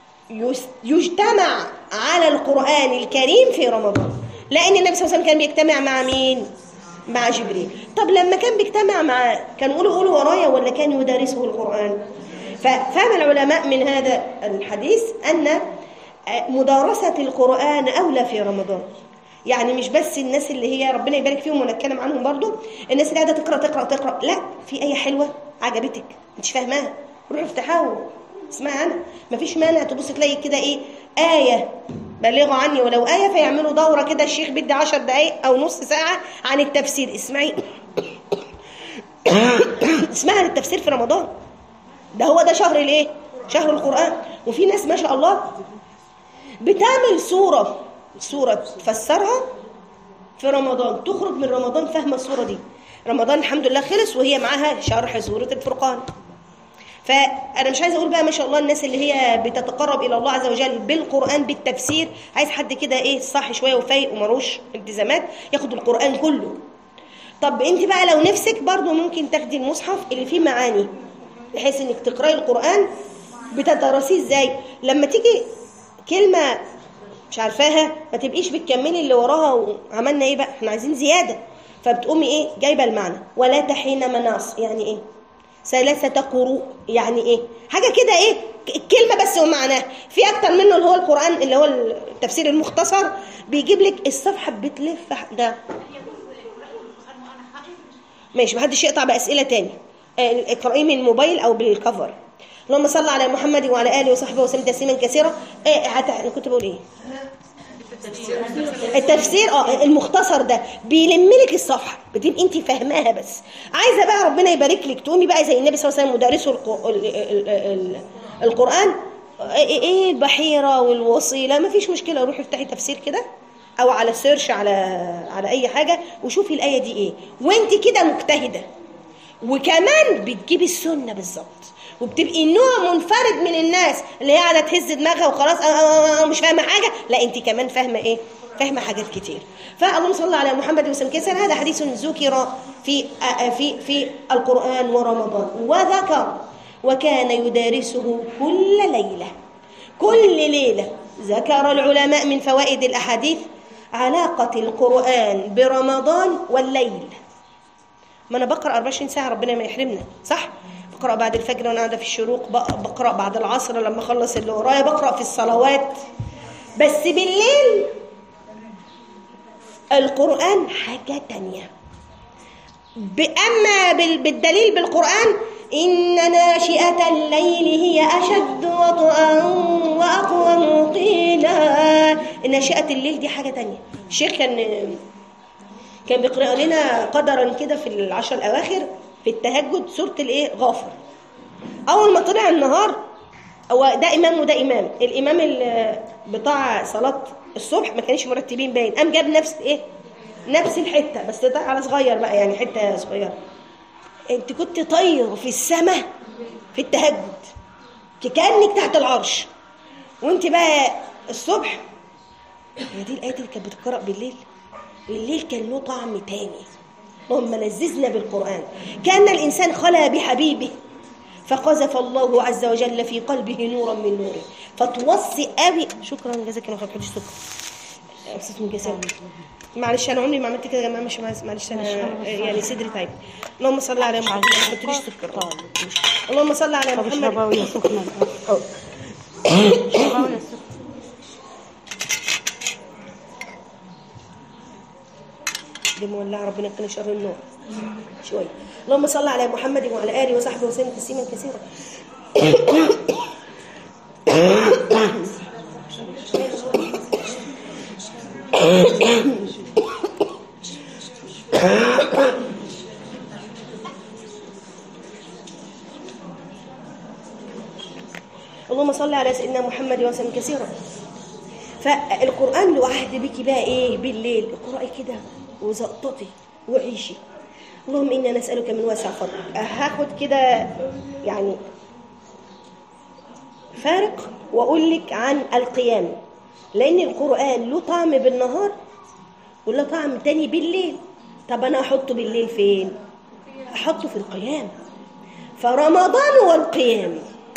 يجتمع على القران الكريم في رمضان لان النبي صلى الله عليه وسلم كان بيجتمع مع مين مع جبريل طب لما كان بيجتمع معاه كان يقولوا قولوا ورايا ولا كان يدرسه القران ففهم العلماء من هذا الحديث ان مدارسة القرآن أولى في رمضان يعني مش بس الناس اللي هي ربنا يبارك فيهم ونتكلم عنهم برضو الناس اللي قاعدة تقرأ تقرأ تقرأ لا في آية حلوة عجبتك مش فاهماها روح افتحها اسمعها أنا مفيش مانع تبص تلاقي كده إيه آية بلغوا عني ولو آية فيعملوا دورة كده الشيخ بدي عشر دقايق أو نص ساعة عن التفسير اسمعي اسمعها عن التفسير في رمضان ده هو ده شهر الايه شهر القرآن وفي ناس ما شاء الله بتعمل صورة صورة تفسرها في رمضان تخرج من رمضان فاهمة الصورة دي رمضان الحمد لله خلص وهي معاها شرح سورة الفرقان فانا مش عايزه اقول بقى ما شاء الله الناس اللي هي بتتقرب الى الله عز وجل بالقران بالتفسير عايز حد كده ايه صح شويه وفايق ومروش التزامات ياخد القران كله طب انت بقى لو نفسك برضو ممكن تاخدي المصحف اللي فيه معاني بحيث انك تقراي القران بتدرسيه ازاي لما تيجي كلمه مش عارفاها ما تبقيش بتكملي اللي وراها وعملنا ايه بقى احنا عايزين زياده فبتقومي ايه جايبه المعنى ولا تحين مناص يعني ايه ثلاثة قروء يعني ايه حاجة كده ايه الكلمة بس ومعناها في اكتر منه اللي هو القرآن اللي هو التفسير المختصر بيجيب لك الصفحة بتلف ده ماشي محدش يقطع بأسئلة تاني آه، اقرأيه من الموبايل او بالكفر اللهم صل على محمد وعلى اله وصحبه وسلم تسليما كثيرا ايه هت... انا كنت بقول ايه التفسير اه المختصر ده بيلم لك الصفحه بتبقي انت فاهماها بس عايزه بقى ربنا يبارك لك تقومي بقى زي النبي صلى الله عليه وسلم مدرسه الق... ال... ال... ال... القران ايه إيه البحيره والوصيله ما فيش مشكله روحي افتحي تفسير كده او على سيرش على على اي حاجه وشوفي الايه دي ايه وانت كده مجتهده وكمان بتجيبي السنه بالظبط وبتبقي نوع منفرد من الناس اللي هي قاعده تهز دماغها وخلاص آه، آه، آه، مش فاهمه حاجه لا انت كمان فاهمه ايه فاهمه حاجات كتير فاللهم صل على محمد وسلم كسر هذا حديث ذكر في آه، في في القران ورمضان وذكر وكان يدارسه كل ليله كل ليله ذكر العلماء من فوائد الاحاديث علاقه القران برمضان والليل ما انا بقرا 24 ساعه ربنا ما يحرمنا صح بقرا بعد الفجر وانا قاعده في الشروق بق- بقرا بعد العصر لما اخلص اللي ورايا بقرا في الصلوات بس بالليل القران حاجه تانية اما بال- بالدليل بالقران ان ناشئه الليل هي اشد وطئا واقوم قيلا ناشئه الليل دي حاجه تانية الشيخ كان كان بيقرأ لنا قدرا كده في العشر الأواخر في التهجد سورة الإيه غافر أول ما طلع النهار هو ده إمام وده إمام الإمام ال- بتاع صلاة الصبح ما كانش مرتبين باين قام جاب نفس إيه نفس الحتة بس ده على صغير بقى يعني حتة صغيرة أنت كنت طاير في السماء في التهجد كأنك تحت العرش وأنت بقى الصبح هي دي الآيات اللي كانت بتقرأ بالليل الليل كان له طعم تاني اللهم لززنا بالقرآن كأن الإنسان خلا بحبيبه فقذف الله عز وجل في قلبه نورا من نوره فتوصي قوي شكرا جزاك الله خير حدش سكر أبسطهم جزاك معلش انا عمري ما عملت كده يا جماعه مش معلش انا يعني صدري تعب اللهم صل على محمد ما تحطليش سكر اللهم صل على طب اشربها محمد وهي سخنة أه. اشربها وهي سخنة دي مولعه ربنا يقنا شر النور شويه اللهم صل على محمد وعلى اله وصحبه وسلم تسليما كثيرا اللهم صل على سيدنا محمد وسلم كثيرا فالقرآن له عهد بك بقى ايه بالليل اقرأي كده وزقططي وعيشي اللهم إنا نسألك من واسع فضلك هاخد كده يعني فارق وأقول لك عن القيام لأن القرآن له طعم بالنهار وله طعم تاني بالليل طب أنا أحطه بالليل فين؟ أحطه في القيام فرمضان والقيام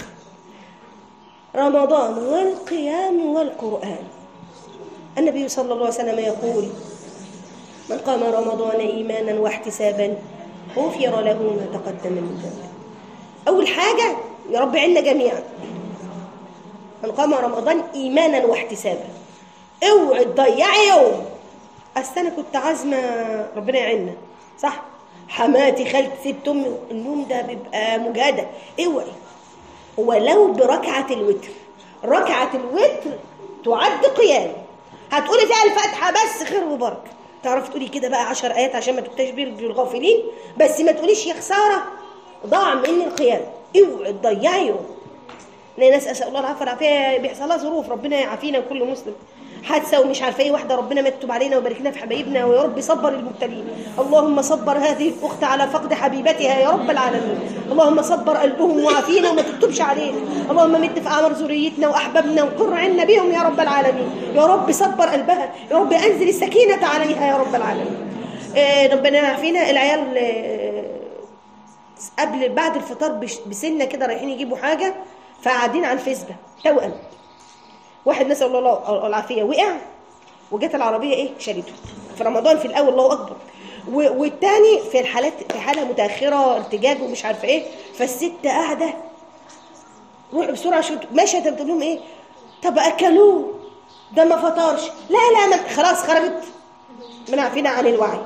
رمضان والقيام والقرآن النبي صلى الله عليه وسلم يقول من قام رمضان إيمانا واحتسابا غفر له ما تقدم من ذنبه أول حاجة يا رب عنا جميعا من قام رمضان إيمانا واحتسابا اوعي تضيعي يوم أصل أنا كنت عازمة ربنا يعيننا صح حماتي خالتي ست أمي النوم ده بيبقى مجهدة اوعي ولو بركعة الوتر ركعة الوتر تعد قيام هتقولي فيها الفاتحة بس خير وبركة تعرف تقولي كده بقى عشر آيات عشان ما تبقاش بالغافلين بس ما تقوليش يا خسارة ضاع مني القيام اوعي تضيعي يوم لان ناس اسال الله العافيه والعافيه بيحصل لها ظروف ربنا يعافينا وكل مسلم حادثه ومش عارفه ايه واحده ربنا ما يكتب علينا ويبارك لنا في حبايبنا ويا رب صبر المبتلين اللهم صبر هذه الاخت على فقد حبيبتها يا رب العالمين اللهم صبر قلبهم وعافينا وما تكتبش علينا اللهم مد في اعمار ذريتنا واحبابنا وقر عنا بهم يا رب العالمين يا رب صبر قلبها يا رب انزل السكينه عليها يا رب العالمين آه، ربنا يعافينا العيال آه، قبل بعد الفطار بش- بسنه كده رايحين يجيبوا حاجه فقاعدين على الفيسبا توأم واحد نسال الله العافيه وقع وجت العربيه ايه شالته في رمضان في الاول الله اكبر و- والتاني في الحالات في حاله متاخره ارتجاج ومش عارفه ايه فالست قاعده روحوا بسرعه شو ماشيه طب تقول لهم ايه طب اكلوه ده ما فطرش لا لا ما خلاص خرجت من عارفين عن الوعي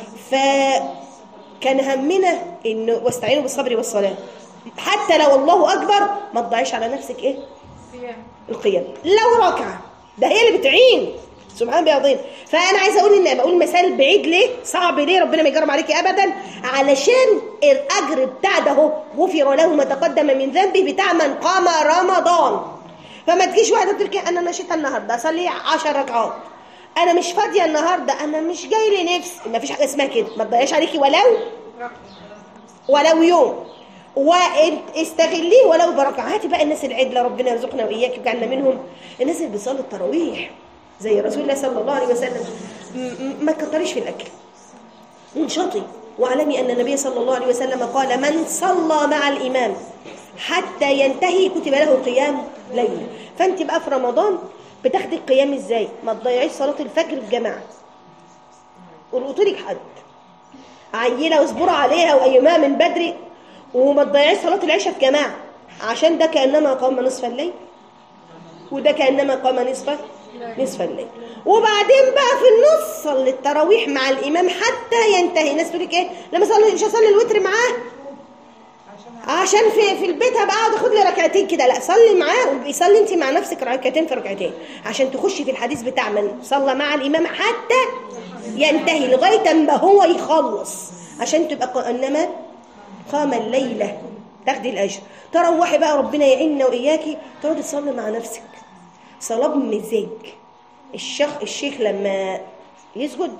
فكان همنا انه واستعينوا بالصبر والصلاه حتى لو الله اكبر ما تضيعيش على نفسك ايه القيام لو ركعه ده هي اللي بتعين سبحان الله العظيم فانا عايزه اقول ان بقول مثال بعيد ليه صعب ليه ربنا ما يجرم عليكي ابدا علشان الاجر بتاع ده اهو غفر له ما تقدم من ذنبه بتاع من قام رمضان فما تجيش واحده تقول لك انا نشيطه النهارده اصلي 10 ركعات انا مش فاضيه النهارده انا مش جاي لي نفس ما فيش حاجه اسمها كده ما تضيعش عليكي ولو ولو يوم واستغليه ولو بركعه هاتي بقى الناس العدله ربنا يرزقنا واياك ويجعلنا منهم الناس اللي بتصلي التراويح زي رسول الله صلى الله عليه وسلم م- م- ما تكتريش في الاكل انشطي واعلمي ان النبي صلى الله عليه وسلم قال من صلى مع الامام حتى ينتهي كتب له قيام ليل فانت بقى في رمضان بتاخدي القيام ازاي ما تضيعيش صلاه الفجر في جماعه قلت لك حد عيله واصبروا عليها وقيمها من بدري وما تضيعيش صلاه العشاء في جماعه عشان ده كانما قام نصف الليل وده كانما قام نصف نصف الليل وبعدين بقى في النص صلي التراويح مع الامام حتى ينتهي ناس تقول لك ايه لما اصلي مش هصلي الوتر معاه عشان في في البيت هبقى اقعد اخد لي ركعتين كده لا صلي معاه وبيصلي انت مع نفسك ركعتين في ركعتين عشان تخشي في الحديث بتاع من صلى مع الامام حتى ينتهي لغايه اما هو يخلص عشان تبقى كانما قام الليله تاخدي الاجر تروحي بقى ربنا يعيننا واياكي تقعدي تصلي مع نفسك صلاه بمزاج الشيخ الشيخ لما يسجد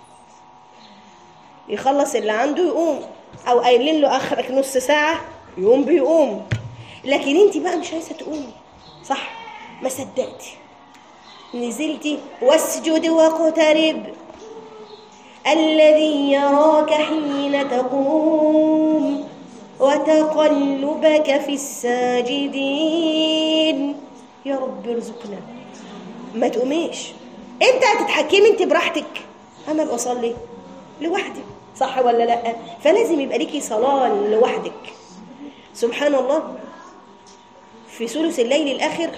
يخلص اللي عنده يقوم او قايلين له اخرك نص ساعه يقوم بيقوم لكن انت بقى مش عايزه تقومي صح ما صدقتي نزلتي واسجد واقترب الذي يراك حين تقوم وتقلبك في الساجدين يا رب ارزقنا ما تقوميش انت هتتحكمي انت براحتك انا ابقى اصلي لوحدي صح ولا لا فلازم يبقى ليكي صلاه لوحدك سبحان الله في ثلث الليل الاخر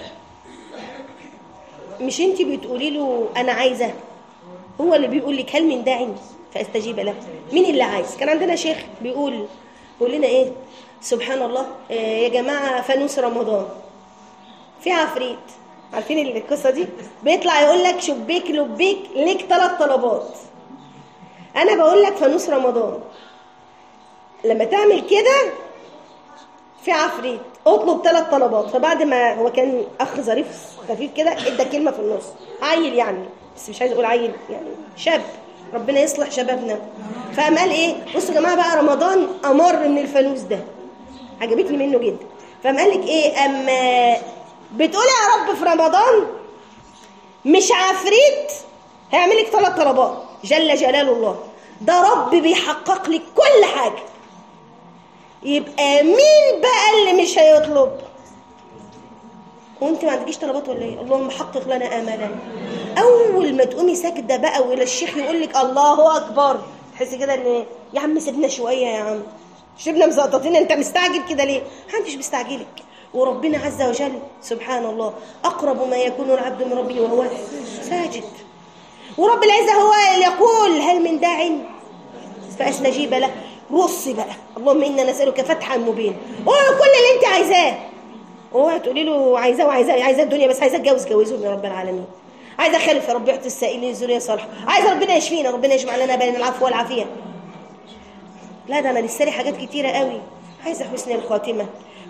مش انت بتقولي له انا عايزه هو اللي بيقول لك هل من داع فاستجيب له مين اللي عايز كان عندنا شيخ بيقول بيقول لنا ايه سبحان الله آه يا جماعه فانوس رمضان في عفريت عارفين القصه دي بيطلع يقول لك شبيك لبيك ليك ثلاث طلبات انا بقول لك فانوس رمضان لما تعمل كده في عفريت اطلب ثلاث طلبات فبعد ما هو كان اخ ظريف خفيف كده ادى كلمه في النص عيل يعني بس مش عايز اقول عيل يعني شاب ربنا يصلح شبابنا فقام قال ايه بصوا يا جماعه بقى رمضان امر من الفانوس ده عجبتني منه جدا فقام قال لك ايه اما بتقول يا رب في رمضان مش عفريت هيعمل لك ثلاث طلبات جل جلال الله ده رب بيحقق لك كل حاجه يبقى مين بقى اللي مش هيطلب وانت ما عندكيش طلبات ولا ايه اللهم حقق لنا املنا اول ما تقومي ساجده بقى ولا الشيخ يقول لك الله اكبر تحسي كده ان يا عم سيبنا شويه يا عم سيبنا مزقططين انت مستعجل كده ليه محدش مستعجلك وربنا عز وجل سبحان الله اقرب ما يكون العبد من ربه وهو ساجد ورب العزه هو اللي يقول هل من داع فاستجيب له رصي بقى اللهم انا نسالك فتحا مبين قول كل اللي انت عايزاه اوعي تقولي له عايزاه وعايزاه عايزاه الدنيا بس عايزاه اتجوز جوزوني يا رب العالمين عايزه خلف يا رب يعطي السائلين ذريه صالحه عايزه ربنا يشفينا ربنا يجمع لنا بين العفو والعافيه لا ده انا لسه لي حاجات كتيره قوي عايزه حسن الخاتمه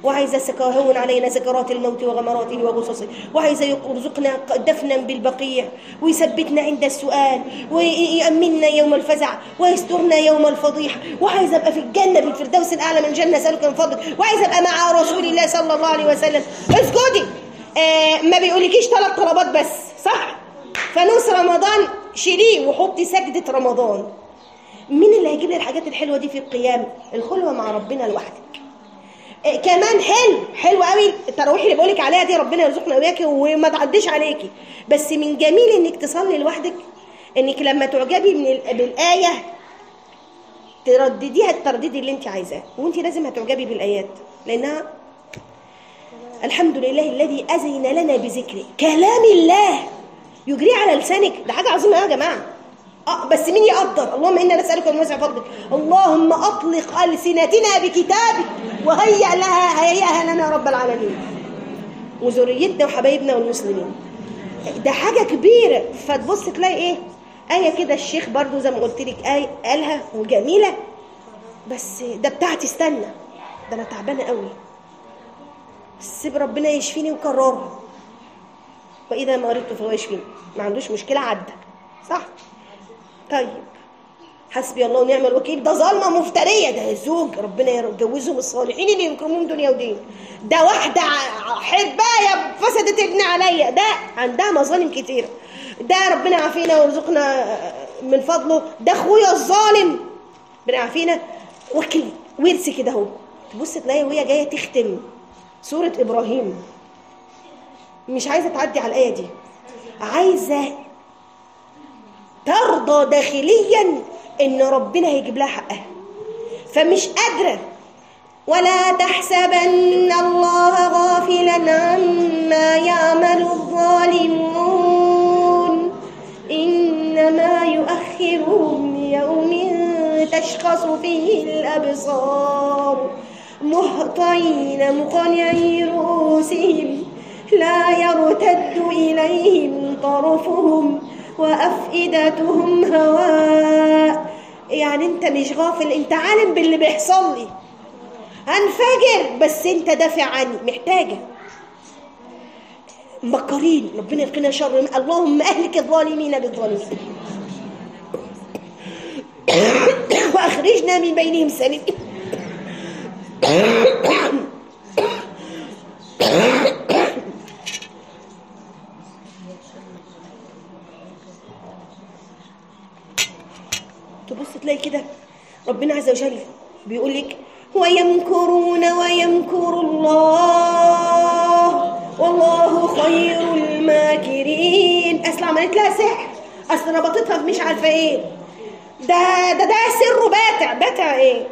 وعايز يهون علينا سكرات الموت وغمراته وغصصه وعايز يرزقنا دفنا بالبقيع ويثبتنا عند السؤال ويأمننا يوم الفزع ويسترنا يوم الفضيحة وعايز ابقى في الجنة بالفردوس الأعلى من الجنة أسألك من فضلك وعايز ابقى مع رسول الله صلى الله عليه وسلم اسجدي آه ما بيقولكيش ثلاث طلبات بس صح فانوس رمضان شيليه وحطي سجدة رمضان مين اللي هيجيب لي الحاجات الحلوة دي في القيام الخلوة مع ربنا لوحدك إيه كمان حلو حلو قوي التراويح اللي بقولك عليها دي ربنا يرزقنا وياكي وما تعديش عليكي بس من جميل انك تصلي لوحدك انك لما تعجبي من ال- بالايه تردديها الترديد اللي انت عايزاه وانت لازم هتعجبي بالايات لانها الحمد لله الذي اذن لنا بذكره كلام الله يجري على لسانك ده حاجه عظيمه قوي يا جماعه اه بس مين يقدر اللهم انا نسالك من وسع فضلك اللهم اطلق السنتنا بكتابك وهيئ لها هيئها لنا يا رب العالمين وذريتنا وحبايبنا والمسلمين ده حاجه كبيره فتبص تلاقي ايه ايه كده الشيخ برضو زي ما قلت لك ايه قالها وجميله بس ده بتاعتي استنى ده انا تعبانه قوي سيب ربنا يشفيني وكررها واذا مرضت فهو يشفيني ما عندوش مشكله عدى صح طيب حسبي الله ونعم الوكيل ده ظالمه مفتريه ده زوج ربنا يجوزهم الصالحين اللي يكرمون دنيا ودين ده واحده ع- حربايه فسدت ابن عليا ده عندها مظالم كتيره ده ربنا يعافينا ويرزقنا من فضله ده اخويا الظالم ربنا يعافينا وكل ورث كده اهو تبص تلاقي وهي جايه تختم سوره ابراهيم مش عايزه تعدي على الايه دي عايزه ترضى داخليا ان ربنا هيجيب لها حقها فمش قادره ولا تحسبن الله غافلا عما يعمل الظالمون انما يؤخرهم ليوم تشخص فيه الابصار مهطعين مقنعي رؤوسهم لا يرتد إليهم طرفهم وأفئدتهم هواء يعني انت مش غافل انت عالم باللي بيحصل لي هنفجر بس انت دافع عني محتاجة مكرين ربنا يقينا شر اللهم اهلك الظالمين بالظالمين واخرجنا من بينهم سليم تبص تلاقي كده ربنا عز وجل بيقول لك ويمكرون ويمكر الله والله خير الماكرين اصل عملت لها سحر اصل ربطتها في مش عارفه ايه ده ده ده سر باتع باتع ايه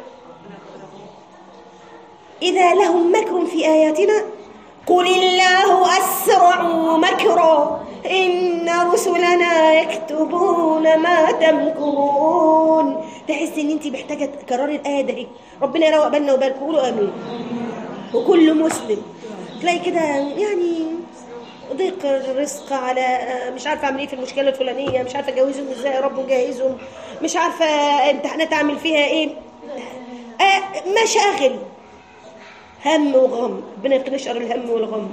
إذا لهم مكر في آياتنا قل الله أسرع مكرا إن رسلنا يكتبون ما تمكرون تحس إن أنت محتاجة تكرري الآية ده ربنا يروق بالنا وبالكم قولوا آمين وكل مسلم تلاقي كده يعني ضيق الرزق على مش عارفه اعمل ايه في المشكله الفلانيه مش عارفه اجوزهم ازاي يا رب جهزهم مش عارفه امتحانات اعمل فيها ايه آه مشاغل هم وغم ربنا يقينا شر الهم والغم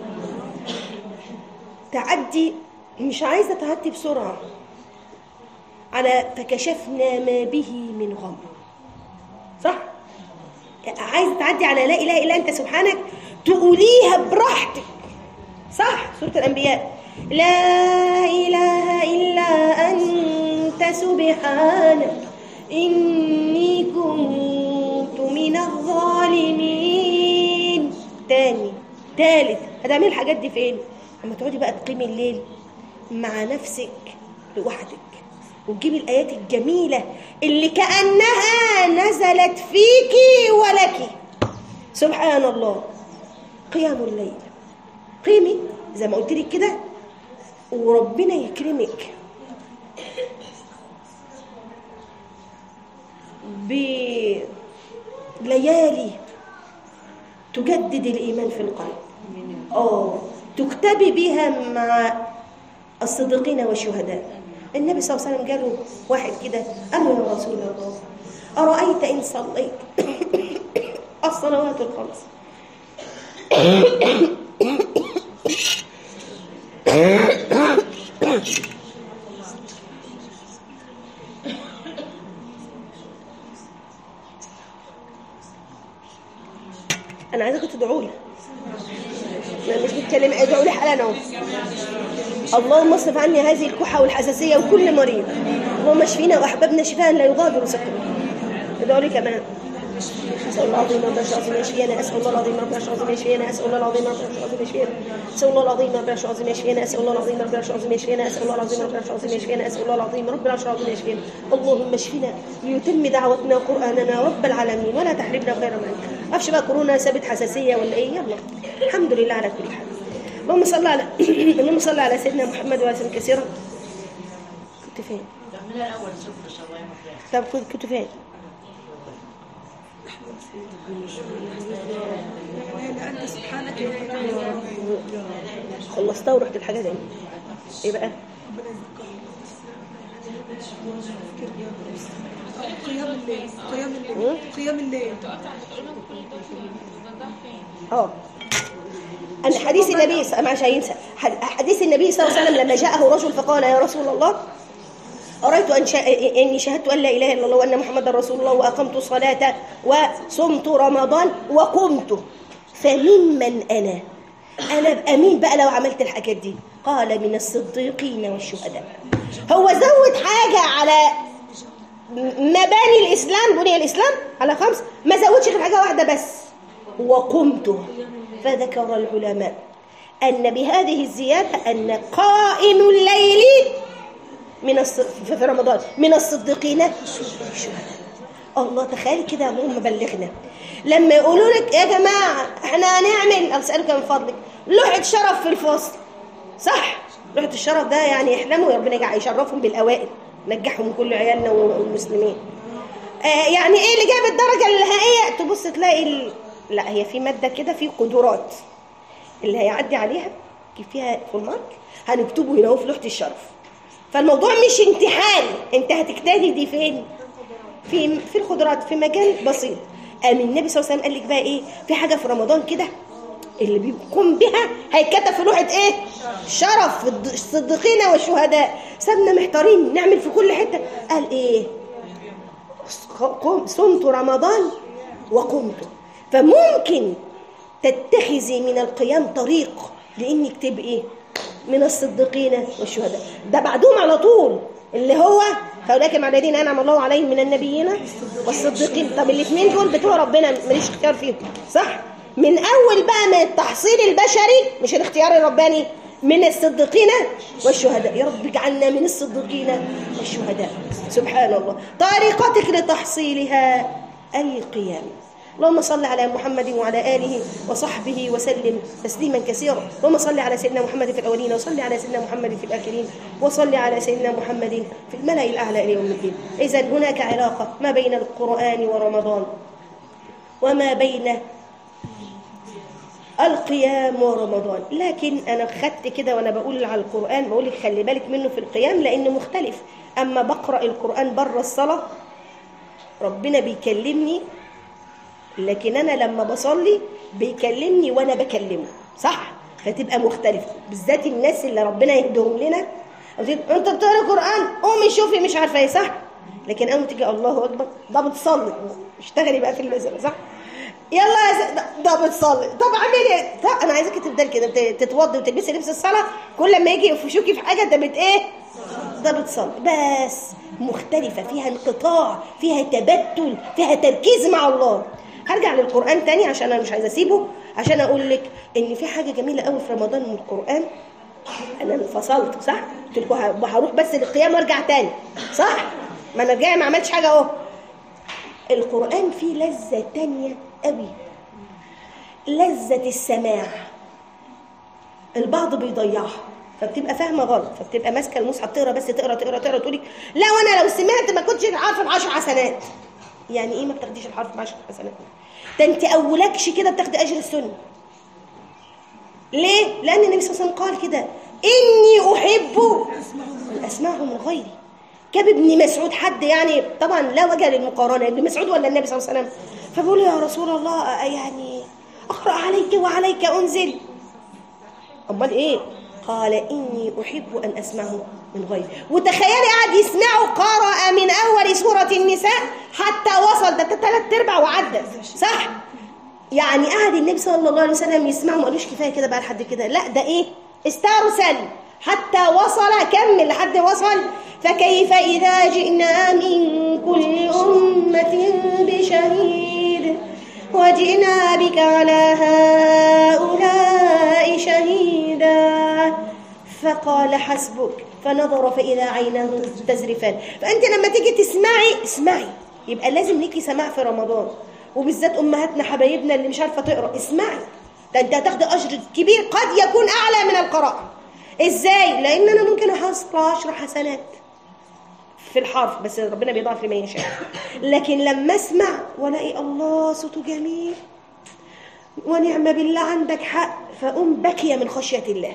تعدي مش عايزه تعدي بسرعه على فكشفنا ما به من غم صح عايزه تعدي على لا اله الا انت سبحانك تقوليها براحتك صح سوره الانبياء لا اله الا انت سبحانك اني كنت من الظالمين تاني تالت هتعملي الحاجات دي فين لما تقعدي بقى تقيمي الليل مع نفسك لوحدك وتجيبي الايات الجميله اللي كانها نزلت فيكي ولك سبحان الله قيام الليل قيمي زي ما قلت لك كده وربنا يكرمك بليالي تجدد الإيمان في القلب اه تكتبي بها مع الصديقين والشهداء النبي صلى الله عليه وسلم قالوا واحد كده قال له يا رسول الله أرأيت إن صليت الصلوات الخمس انا عايزاكم تدعوا لي انا مش بتكلم ادعوا لي حالا اهو اللهم اصرف عني هذه الكحه والحساسيه وكل مريض اللهم اشفينا واحببنا شفاء لا يغادر سقما ادعوا لي كمان اسال الله العظيم رب العرش العظيم يشفينا اسال الله العظيم رب العرش العظيم يشفينا اسال الله العظيم رب العرش العظيم يشفينا اسال الله العظيم رب العرش العظيم يشفينا اسال الله العظيم رب العرش العظيم يشفينا اسال الله العظيم رب العرش العظيم يشفينا اسال الله العظيم رب العرش العظيم يشفينا اللهم اشفنا ليتم دعوتنا وقراننا رب العالمين ولا تحرمنا خير ما انت معرفش بقى كورونا سابت حساسيه ولا ايه يلا الحمد لله على كل حال اللهم صل على اللهم صل على سيدنا محمد وسلم كثيرا كنت فين؟ طب كنت كنت فين؟ أنت سبحانك خلصتها ورحت الحاجة تاني ايه بقى؟ قيام الليل قيام الليل مم؟ قيام الليل اه أن حديث النبي ص- مش هينسى حد- حديث النبي صلى الله عليه وسلم لما جاءه رجل فقال يا رسول الله أريت أن شا... إني شهدت أن لا إله إلا الله وأن محمدا رسول الله وأقمت الصلاة وصمت رمضان وقمت فممن أنا أنا أبقى مين بقى لو عملت الحاجات دي قال من الصديقين والشهداء هو زود حاجة على مباني الإسلام بني الإسلام على خمس ما زودش غير حاجة واحدة بس وقمت فذكر العلماء أن بهذه الزيادة أن قائم الليل من الص... في في رمضان من الصديقين الشهداء الله تخيل كده اللهم بلغنا لما يقولوا لك يا جماعة احنا هنعمل أسألك من فضلك لوحة شرف في الفصل صح لوحة الشرف ده يعني يحلموا يا ربنا يجع- يشرفهم بالأوائل نجحهم كل عيالنا والمسلمين آه يعني ايه اللي جاب الدرجة النهائية تبص تلاقي ال... لا هي في مادة كده في قدرات اللي هيعدي عليها فيها فول مارك هنكتبه هنا اهو في لوحة الشرف فالموضوع مش امتحان انت هتجتهدي دي فين في في الخضروات في مجال بسيط قام النبي صلى الله عليه وسلم قال لك بقى ايه في حاجه في رمضان كده اللي بيقوم بها هيتكتب في لوحه ايه شرف الد- الصديقين والشهداء سابنا محتارين نعمل في كل حته قال ايه قم- صمت رمضان وقمت فممكن تتخذي من القيام طريق لانك تبقي من الصديقين والشهداء ده بعدهم على طول اللي هو فاولئك مع الذين انعم الله عليهم من النبيين والصديقين طب الاثنين دول بتوع ربنا ماليش اختيار فيهم صح من اول بقى من التحصيل البشري مش الاختيار الرباني من الصديقين والشهداء يا رب اجعلنا من الصديقين والشهداء سبحان الله طريقتك لتحصيلها القيام اللهم صل على محمد وعلى آله وصحبه وسلم تسليما كثيرا اللهم صل على سيدنا محمد في الأولين وصل على سيدنا محمد في الآخرين وصل على سيدنا محمد في الملأ الأعلى إلى يوم الدين إذا هناك علاقة ما بين القرآن ورمضان وما بين القيام ورمضان لكن انا خدت كده وانا بقول على القران بقول لك خلي بالك منه في القيام لانه مختلف اما بقرا القران بره الصلاه ربنا بيكلمني لكن انا لما بصلي بيكلمني وانا بكلمه صح فتبقى مختلفه بالذات الناس اللي ربنا يهدهم لنا قلت انت بتقرا قران قومي شوفي مش عارفه ايه صح لكن اول ما تيجي الله اكبر ده بتصلي اشتغلي بقى في المسألة صح يلا يا س- ده- ده بتصلي طب اعملي ايه طب انا عايزاكي تفضلي كده بت- تتوضي وتلبسي لبس الصلاه كل ما يجي يفشوكي في حاجه ده بت ايه ده بتصلي بس مختلفه فيها انقطاع فيها تبتل فيها تركيز مع الله هرجع للقران تاني عشان انا مش عايزه اسيبه عشان اقول لك ان في حاجه جميله قوي في رمضان من القران انا انفصلت صح قلت لكم ه- هروح بس للقيام وارجع تاني صح ما انا جايه ما عملتش حاجه اهو القران فيه لذه تانية قوي لذه السماع البعض بيضيعها فبتبقى فاهمه غلط فبتبقى ماسكه المصحف تقرا بس تقرا تقرا تقرا تقولي لا وانا لو سمعت ما كنتش عارفه ب 10 حسنات يعني ايه ما بتاخديش الحرف ب 10 حسنات ده انت اولكش كده بتاخدي اجر السنه ليه؟ لأن النبي صلى الله عليه وسلم قال كده إني أحب أن أسمعه من غيري جاب ابن مسعود حد يعني طبعا لا وجه للمقارنة ابن مسعود ولا النبي صلى الله عليه وسلم فبيقول له يا رسول الله آه، يعني اقرا عليك وعليك انزل امال ايه قال اني احب ان اسمعه من غيري وتخيلي قاعد يسمعه قرأ من اول سوره النساء حتى وصل ده ثلاث ارباع وعدى صح يعني قعد النبي صلى الله عليه وسلم يسمعه ما قالوش كفايه كده بقى لحد كده لا ده ايه استرسل حتى وصل كمل لحد وصل فكيف اذا جئنا من كل امه بشهيد وجئنا بك على هؤلاء شهيدا فقال حسبك فنظر فإذا عيناه تزرفان فأنت لما تيجي تسمعي اسمعي يبقى لازم ليكي سماع في رمضان وبالذات أمهاتنا حبايبنا اللي مش عارفة تقرأ اسمعي ده أنت هتاخدي أجر كبير قد يكون أعلى من القراءة إزاي؟ لأن أنا ممكن أحصل عشر حسنات في الحرف بس ربنا بيضاعف لمن يشاء لكن لما اسمع والاقي الله صوته جميل ونعم بالله عندك حق فأقوم باكية من خشية الله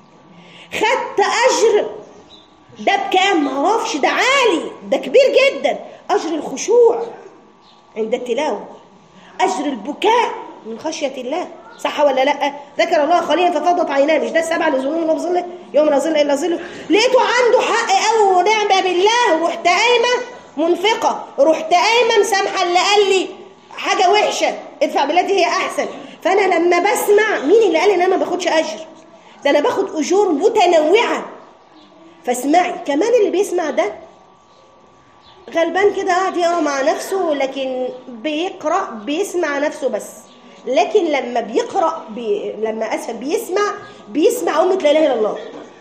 خدت أجر ده بكام ما اعرفش ده عالي ده كبير جدا أجر الخشوع عند التلاوة أجر البكاء من خشية الله صح ولا لا ذكر الله خاليا ففضت عيناه مش ده السبع اللي ظلون الله بظله يوم لا ظل الا ظله لقيته عنده حق قوي ونعمه بالله رحت قايمه منفقه رحت قايمه مسامحه اللي قال لي حاجه وحشه ادفع بالتي هي احسن فانا لما بسمع مين اللي قال ان انا ما باخدش اجر ده انا باخد اجور متنوعه فاسمعي كمان اللي بيسمع ده غلبان كده قاعد يقرا مع نفسه لكن بيقرا بيسمع نفسه بس لكن لما بيقرا بي... لما اسف بيسمع بيسمع امه لا اله الا الله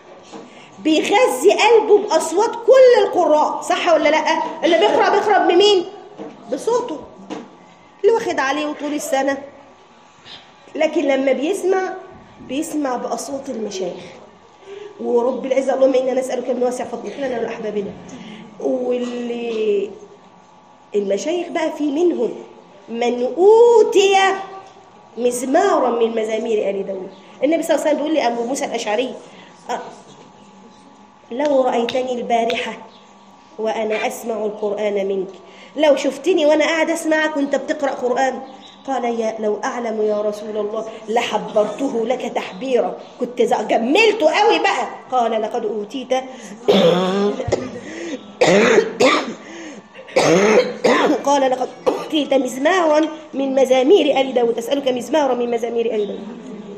بيغذي قلبه باصوات كل القراء صح ولا لا اللي بيقرا بيقرا بمين بصوته اللي واخد عليه طول السنه لكن لما بيسمع بيسمع باصوات المشايخ ورب العزه اللهم انا نسالك من واسع فضلك لنا ولاحبابنا واللي المشايخ بقى في منهم من اوتي مزمارا من مزامير ال داود النبي صلى الله عليه وسلم بيقول لابو موسى الاشعري أه لو رايتني البارحه وانا اسمع القران منك لو شفتني وانا قاعد اسمعك وانت بتقرا قران قال يا لو اعلم يا رسول الله لحبرته لك تحبيرا كنت جملته قوي بقى قال لقد اوتيت قال لقد أوتيت مزمارا من مزامير آل داود أسألك مزمارا من مزامير آل داود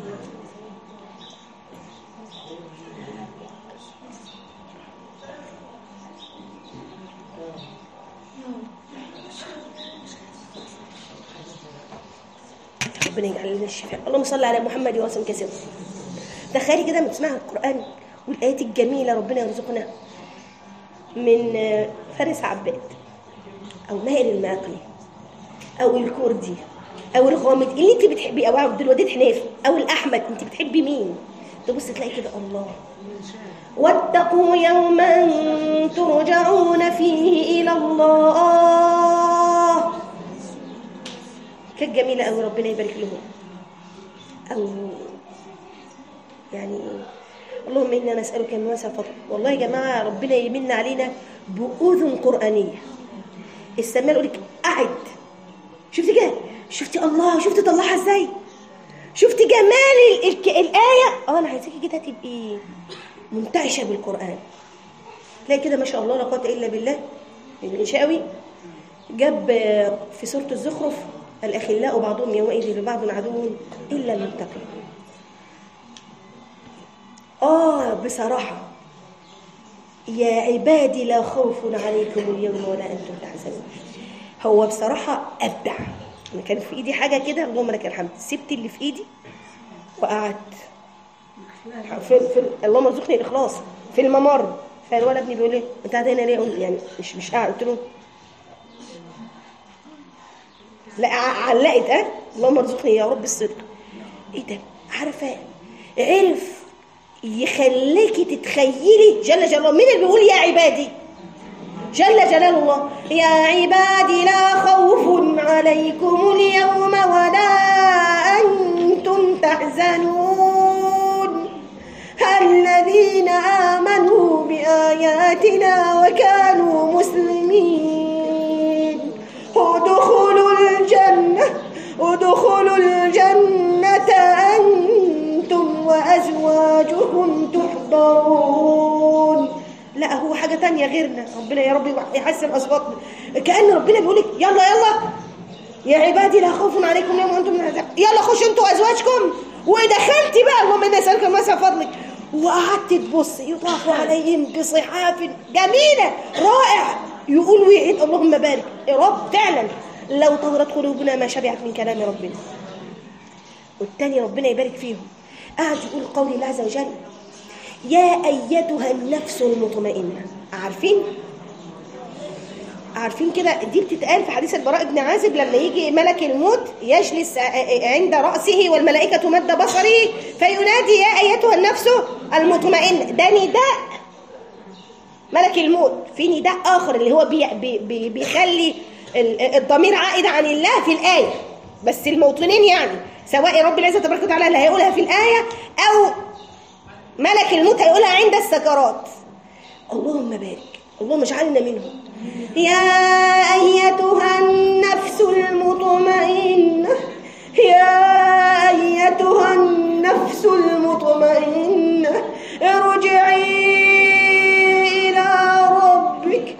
ربنا يجعل لنا الشفاء اللهم صل على محمد وسلم كثيرا تخيلي كده بتسمعي القرآن والآيات الجميلة ربنا يرزقنا من فارس عباد او ماهر الماقلي او الكردي او الغامض اللي انت بتحبيه او عبد الوديد حنيف او الاحمد انت بتحبي مين تبص تلاقي كده الله واتقوا يوما ترجعون فيه الى الله كانت جميله قوي ربنا يبارك لهم او يعني اللهم انا نسالك من واسع فضلك والله يا جماعه ربنا يمن علينا باذن قرانيه السماء يقول لك قعد شفتي كده شفتي الله شفتي طلعها ازاي شفتي جمال ال- ال- الايه اه انا عايزاكي كده تبقي منتعشه بالقران تلاقي كده ما شاء الله لا قوه الا بالله الانشاوي جاب في سوره الزخرف الاخلاء بعضهم يومئذ لبعض عدو الا المتقين اه بصراحه يا عبادي لا خوف عليكم اليوم ولا انتم تحزنون هو بصراحه ابدع انا كان في ايدي حاجه كده اللهم لك الحمد سبت اللي في ايدي وقعدت في, في اللهم ارزقني الاخلاص في الممر فالولد ابني بيقول لي انت قاعد هنا ليه قلت يعني مش مش قاعد قلت له لا ع- علقت اه اللهم ارزقني يا رب الصدق ايه ده عارفه عرف يخليكي تتخيلي جل جلاله مين اللي بيقول يا عبادي جل جلال الله يا عبادي لا خوف عليكم اليوم ولا أنتم تحزنون الذين آمنوا بآياتنا وكانوا مسلمين ادخلوا الجنة ادخلوا الجنة حاجه تانية غيرنا ربنا يا رب يحسن اصواتنا كان ربنا بيقول لك يلا يلا يا عبادي لا خوف عليكم اليوم وانتم من العذاب يلا خشوا انتوا وازواجكم ودخلتي بقى اللهم اني اسالك المسا فضلك وقعدت تبص يطاف عليهم بصحاف جميله رائع يقول ويعيد اللهم بارك يا رب فعلا لو طهرت قلوبنا ما شبعت من كلام ربنا والتاني ربنا يبارك فيهم قاعد يقول قول الله عز وجل يا ايتها النفس المطمئنه عارفين عارفين كده دي بتتقال في حديث البراء بن عازب لما يجي ملك الموت يجلس عند رأسه والملائكة مد بصره فينادي يا أيتها النفس المطمئنة ده نداء ملك الموت في نداء آخر اللي هو بي بي بي بيخلي ال- الضمير عائد عن الله في الآية بس الموطنين يعني سواء رب العزة تبارك وتعالى اللي هيقولها في الآية أو ملك الموت هيقولها عند السكرات اللهم بارك اللهم اجعلنا منهم يا أيتها النفس المطمئنة يا أيتها النفس المطمئنة ارجعي إلى ربك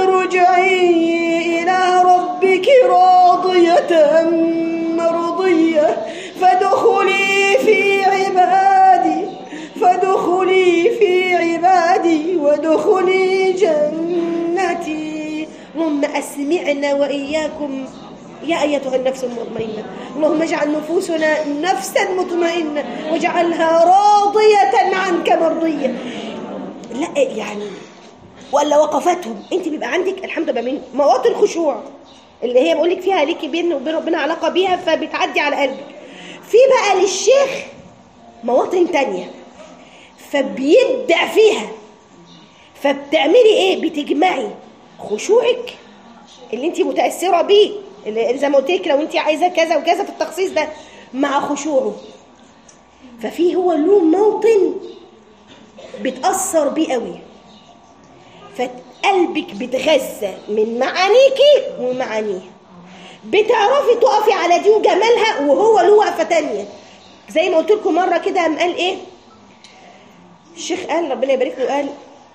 ارجعي إلى ربك راضية مرضية فادخلي في عبادي فادخلي في عبادي وادخلي جنتي اللهم أسمعنا وإياكم يا أيتها النفس المطمئنة اللهم اجعل نفوسنا نفسا مطمئنة واجعلها راضية عنك مرضية لا يعني ولا وقفتهم انت بيبقى عندك الحمد لله من مواطن خشوع اللي هي بقول لك فيها ليكي بين وبين ربنا علاقه بيها فبتعدي على قلبك في بقى للشيخ مواطن تانية فبيبدع فيها فبتعملي ايه بتجمعي خشوعك اللي انت متاثره بيه اللي زي ما قلت لك لو انت عايزه كذا وكذا في التخصيص ده مع خشوعه ففي هو له موطن بتاثر بيه قوي فقلبك بتغذى من معانيكي ومعانيه بتعرفي تقفي على دي وجمالها وهو له وقفه تانية زي ما قلت لكم مره كده قام قال ايه الشيخ قال ربنا يبارك له قال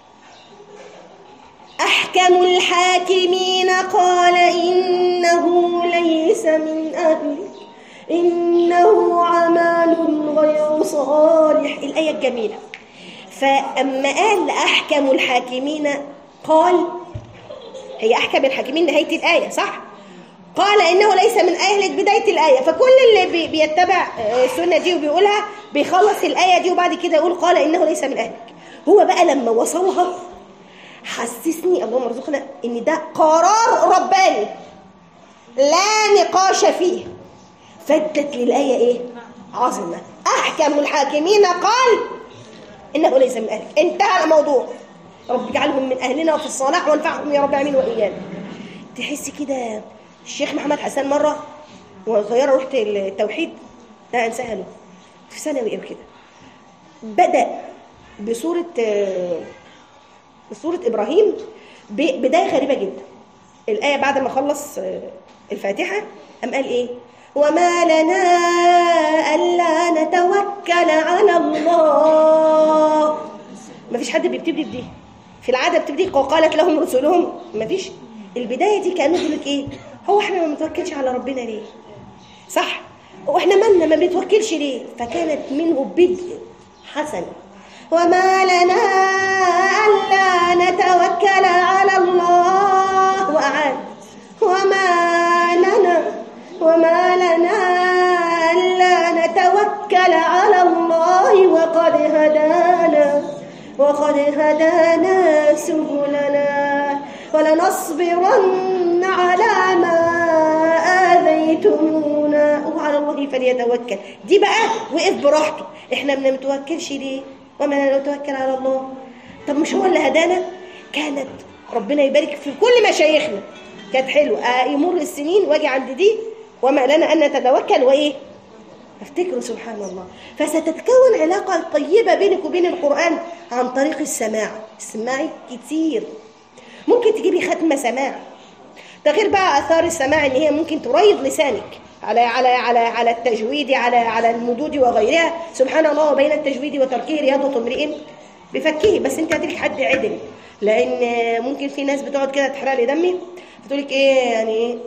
أحكم الحاكمين قال إنه ليس من أهلك إنه عمل غير صالح الآية الجميلة فأما قال أحكم الحاكمين قال هي أحكم الحاكمين نهاية الآية صح؟ قال إنه ليس من أهلك بداية الآية فكل اللي بي- بيتبع آه، السنة دي وبيقولها بيخلص الآية دي وبعد كده يقول قال إنه ليس من أهلك هو بقى لما وصلها حسسني اللهم ارزقنا ان ده قرار رباني لا نقاش فيه فدت للآية ايه عظمة احكم الحاكمين قال انه ليس من اهلك انتهى الموضوع رب اجعلهم من اهلنا وفي الصلاح وانفعهم يا رب امين وايانا تحسي كده الشيخ محمد حسن مره وانا صغيره رحت التوحيد لا انساها له في ثانوي او كده بدا بصوره آه، بصورة إبراهيم ب- بداية غريبة جدا الآية بعد ما خلص آه، الفاتحة قام قال إيه وما لنا ألا نتوكل على الله ما فيش حد بيبتدي بدي في العادة بتبدي وقالت لهم رسلهم ما فيش البداية دي كانوا يقول لك إيه هو إحنا ما بنتوكلش على ربنا ليه صح واحنا مالنا ما بنتوكلش ليه فكانت منه بدء حسن وما لنا ألا نتوكل على الله وأعاد وما لنا وما لنا ألا نتوكل على الله وقد هدانا وقد هدانا سبلنا ولنصبرن على ما آذيتمونا وعلى الله فليتوكل دي بقى وقف براحته احنا ما بنتوكلش ليه وما لا نتوكل على الله طب مش هو اللي هدانا كانت ربنا يبارك في كل مشايخنا كانت حلوه آه يمر السنين واجي عند دي وما لنا ان نتوكل وايه افتكروا سبحان الله فستتكون علاقة طيبة بينك وبين القرآن عن طريق السماع اسمعي كتير ممكن تجيبي ختمة سماع ده غير بقى اثار السماع ان هي ممكن تريض لسانك على على على على التجويد على على المدود وغيرها سبحان الله وبين التجويد وتركه رياضة امرئ بفكه بس انت هتلك حد عدل لان ممكن في ناس بتقعد كده تحرق لي دمي بتقول لك ايه يعني ايه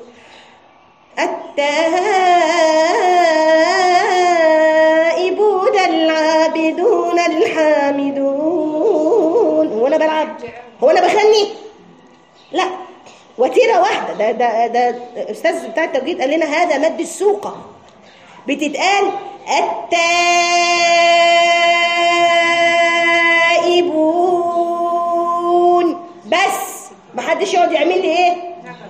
التائبون العابدون الحامدون هو انا بلعب هو انا بغني لا وتيره واحده ده ده ده استاذ بتاع التوجيه قال لنا هذا مد السوقه بتتقال التائبون بس محدش يقعد يعمل لي ايه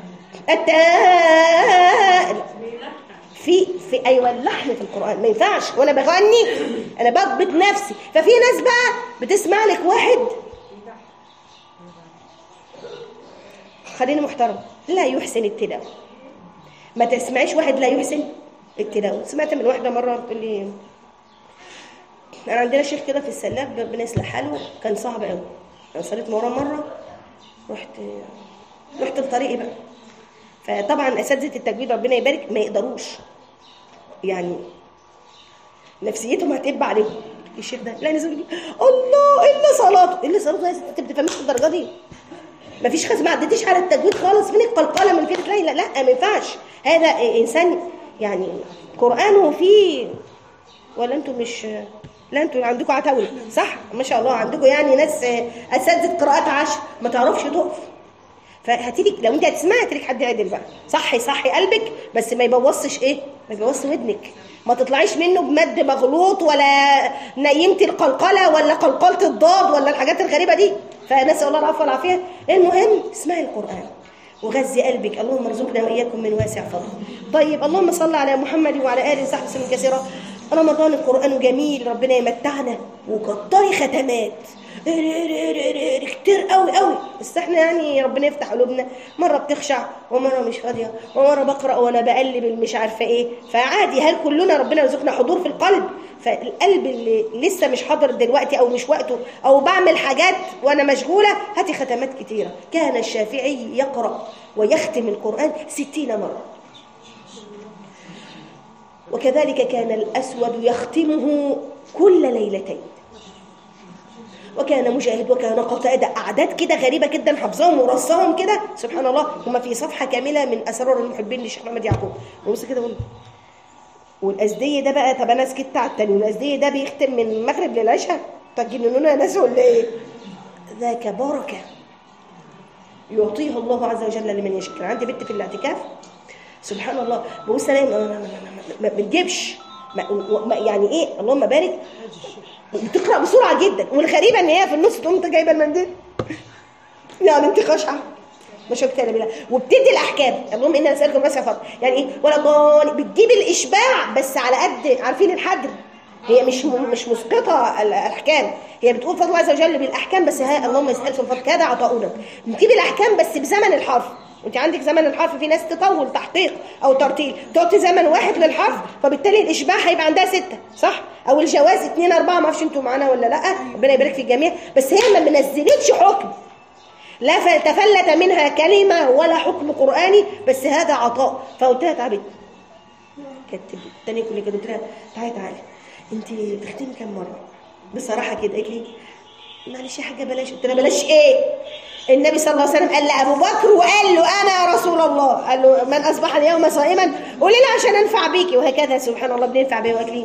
التائب في في ايوه اللحن في القران ما ينفعش وانا بغني انا بضبط نفسي ففي ناس بقى بتسمع لك واحد خليني محترم لا يحسن التلاوه ما تسمعيش واحد لا يحسن التلاوه سمعت من واحده مره بتقول لي انا عندنا شيخ كده في السلاب ربنا يصلح حاله كان صعب قوي انا صليت وراه مره رحت رحت لطريقي بقى فطبعا اساتذه التجويد ربنا يبارك ما يقدروش يعني نفسيتهم هتقب عليهم الشيخ ده لا نزل الله الا صلاته الا صلاته يا ست انت بتفهميش الدرجه دي مفيش خز ما عدتيش على التجويد خالص فين القلقله من فين لا لا ما ينفعش هذا انسان يعني قرانه فيه ولا انتوا مش لا انتوا عندكم عتاوله صح ما شاء الله عندكم يعني ناس اساتذه قراءات عشر ما تعرفش تقف فهاتيلك لو انت هتسمعي هاتيلك حد عدل بقى صحي صحي قلبك بس ما يبوظش ايه ما يبوظش ودنك ما تطلعيش منه بمد مغلوط ولا نيمتي القلقله ولا قلقله الضاد ولا الحاجات الغريبه دي فنسال الله العفو والعافيه المهم اسمعي القران وغذي قلبك اللهم ارزقنا واياكم من واسع فضله طيب اللهم صل على محمد وعلى اله وصحبه وسلم كثيرا رمضان القران جميل ربنا يمتعنا وكتري ختمات كتير قوي قوي بس احنا يعني ربنا يفتح قلوبنا مره بتخشع ومره مش فاضيه ومره بقرا وانا بقلب مش عارفه ايه فعادي هل كلنا ربنا يرزقنا حضور في القلب فالقلب اللي لسه مش حاضر دلوقتي او مش وقته او بعمل حاجات وانا مشغوله هاتي ختمات كتيره كان الشافعي يقرا ويختم القران ستين مره وكذلك كان الاسود يختمه كل ليلتين وكان مجاهد وكان قتادة أعداد كده غريبة جدا حافظاهم ورصاهم كده سبحان الله هم في صفحة كاملة من أسرار المحبين للشيخ محمد يعقوب وبص كده بقول والأزدية ده بقى طب أنا سكت على التاني والأزدية ده بيختم من المغرب للعشاء تجننونا يا ناس ولا إيه؟ ذاك بركة يعطيها الله عز وجل لمن يشاء كان عندي بنت في الاعتكاف سبحان الله ببص الاقي ما- ما- ما- ما- ما بتجيبش ما- ما- يعني ايه اللهم بارك بتقرا بسرعه جدا والغريبه ان هي في النص تقوم انت جايبه المنديل يعني انت خاشعه ما شفت الا بالله وبتدي الاحكام اللهم انا نسالكم بس يا فضل يعني ايه ولا ضال بتجيب الاشباع بس على قد عارفين الحجر هي مش م- مش مسقطه ال- الاحكام هي بتقول فضل الله عز وجل بالاحكام بس ها اللهم يسالكم فضل كذا عطاؤنا بتجيب الاحكام بس بزمن الحرف انت عندك زمن الحرف في ناس تطول تحقيق او ترتيل تعطي زمن واحد للحرف فبالتالي الاشباع هيبقى عندها ستة صح او الجواز اتنين اربعة ما اعرفش انتوا معانا ولا لا ربنا يبارك في الجميع بس هي ما منزلتش حكم لا ف- تفلت منها كلمة ولا حكم قرآني بس هذا عطاء فقلت لها تعالي كانت التانية كلها كده قلت لها تعالي تعالي انت بتختمي كام مرة بصراحة كده قالت لي معلش يا حاجة بلاش قلت لها بلاش ايه النبي صلى الله عليه وسلم قال لأبو بكر وقال له أنا يا رسول الله قال له من أصبح اليوم صائما قولي لي عشان أنفع بيكي وهكذا سبحان الله بننفع بيه وأكلين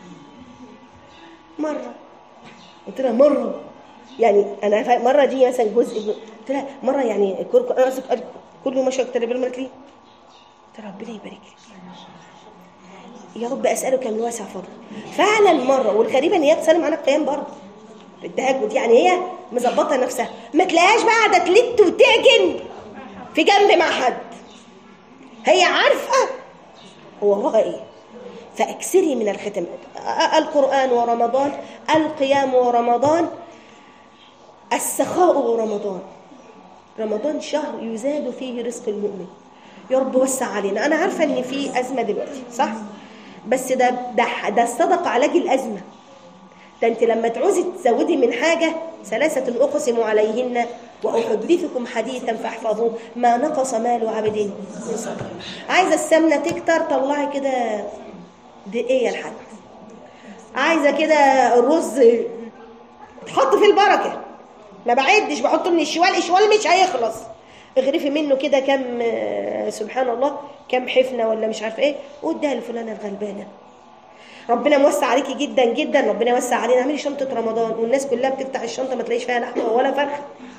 مرة قلت لها مرة يعني أنا فا- مرة دي مثلا جزء من- قلت لها مرة يعني كل أنا أصدق قال كل يوم أشرب تربية الملك ليه قلت لها ربنا يبارك لك يا رب أسألك من واسع فضله فعلا مرة والغريبة إن هي بتسلم عن القيام برضه بالتهجد يعني هي مظبطة نفسها ما تلاقيهاش بقى قاعدة تلت وتعجن في جنب مع حد هي عارفة هو وراها إيه فأكثري من الختمات أ- القرآن ورمضان القيام ورمضان السخاء ورمضان رمضان شهر يزاد فيه رزق المؤمن يا رب وسع علينا انا عارفه ان في ازمه دلوقتي صح بس ده ده ده الصدقه علاج الازمه ده انت لما تعوزي تزودي من حاجه ثلاثه اقسم عليهن واحدثكم حديثا فاحفظوه ما نقص مال عبد من صدقه عايزه السمنه تكتر طلعي كده دقيقه لحد عايزه كده الرز تحط فيه البركه ما بعدش بحطه من الشوال الشوال مش هيخلص اغرفي منه كده كم آه، سبحان الله كم حفنه ولا مش عارفه ايه واديها لفلانه الغلبانه ربنا موسع عليكي جدا جدا ربنا يوسع علينا اعملي شنطه رمضان والناس كلها بتفتح الشنطه ما تلاقيش فيها لحمه ولا فرخ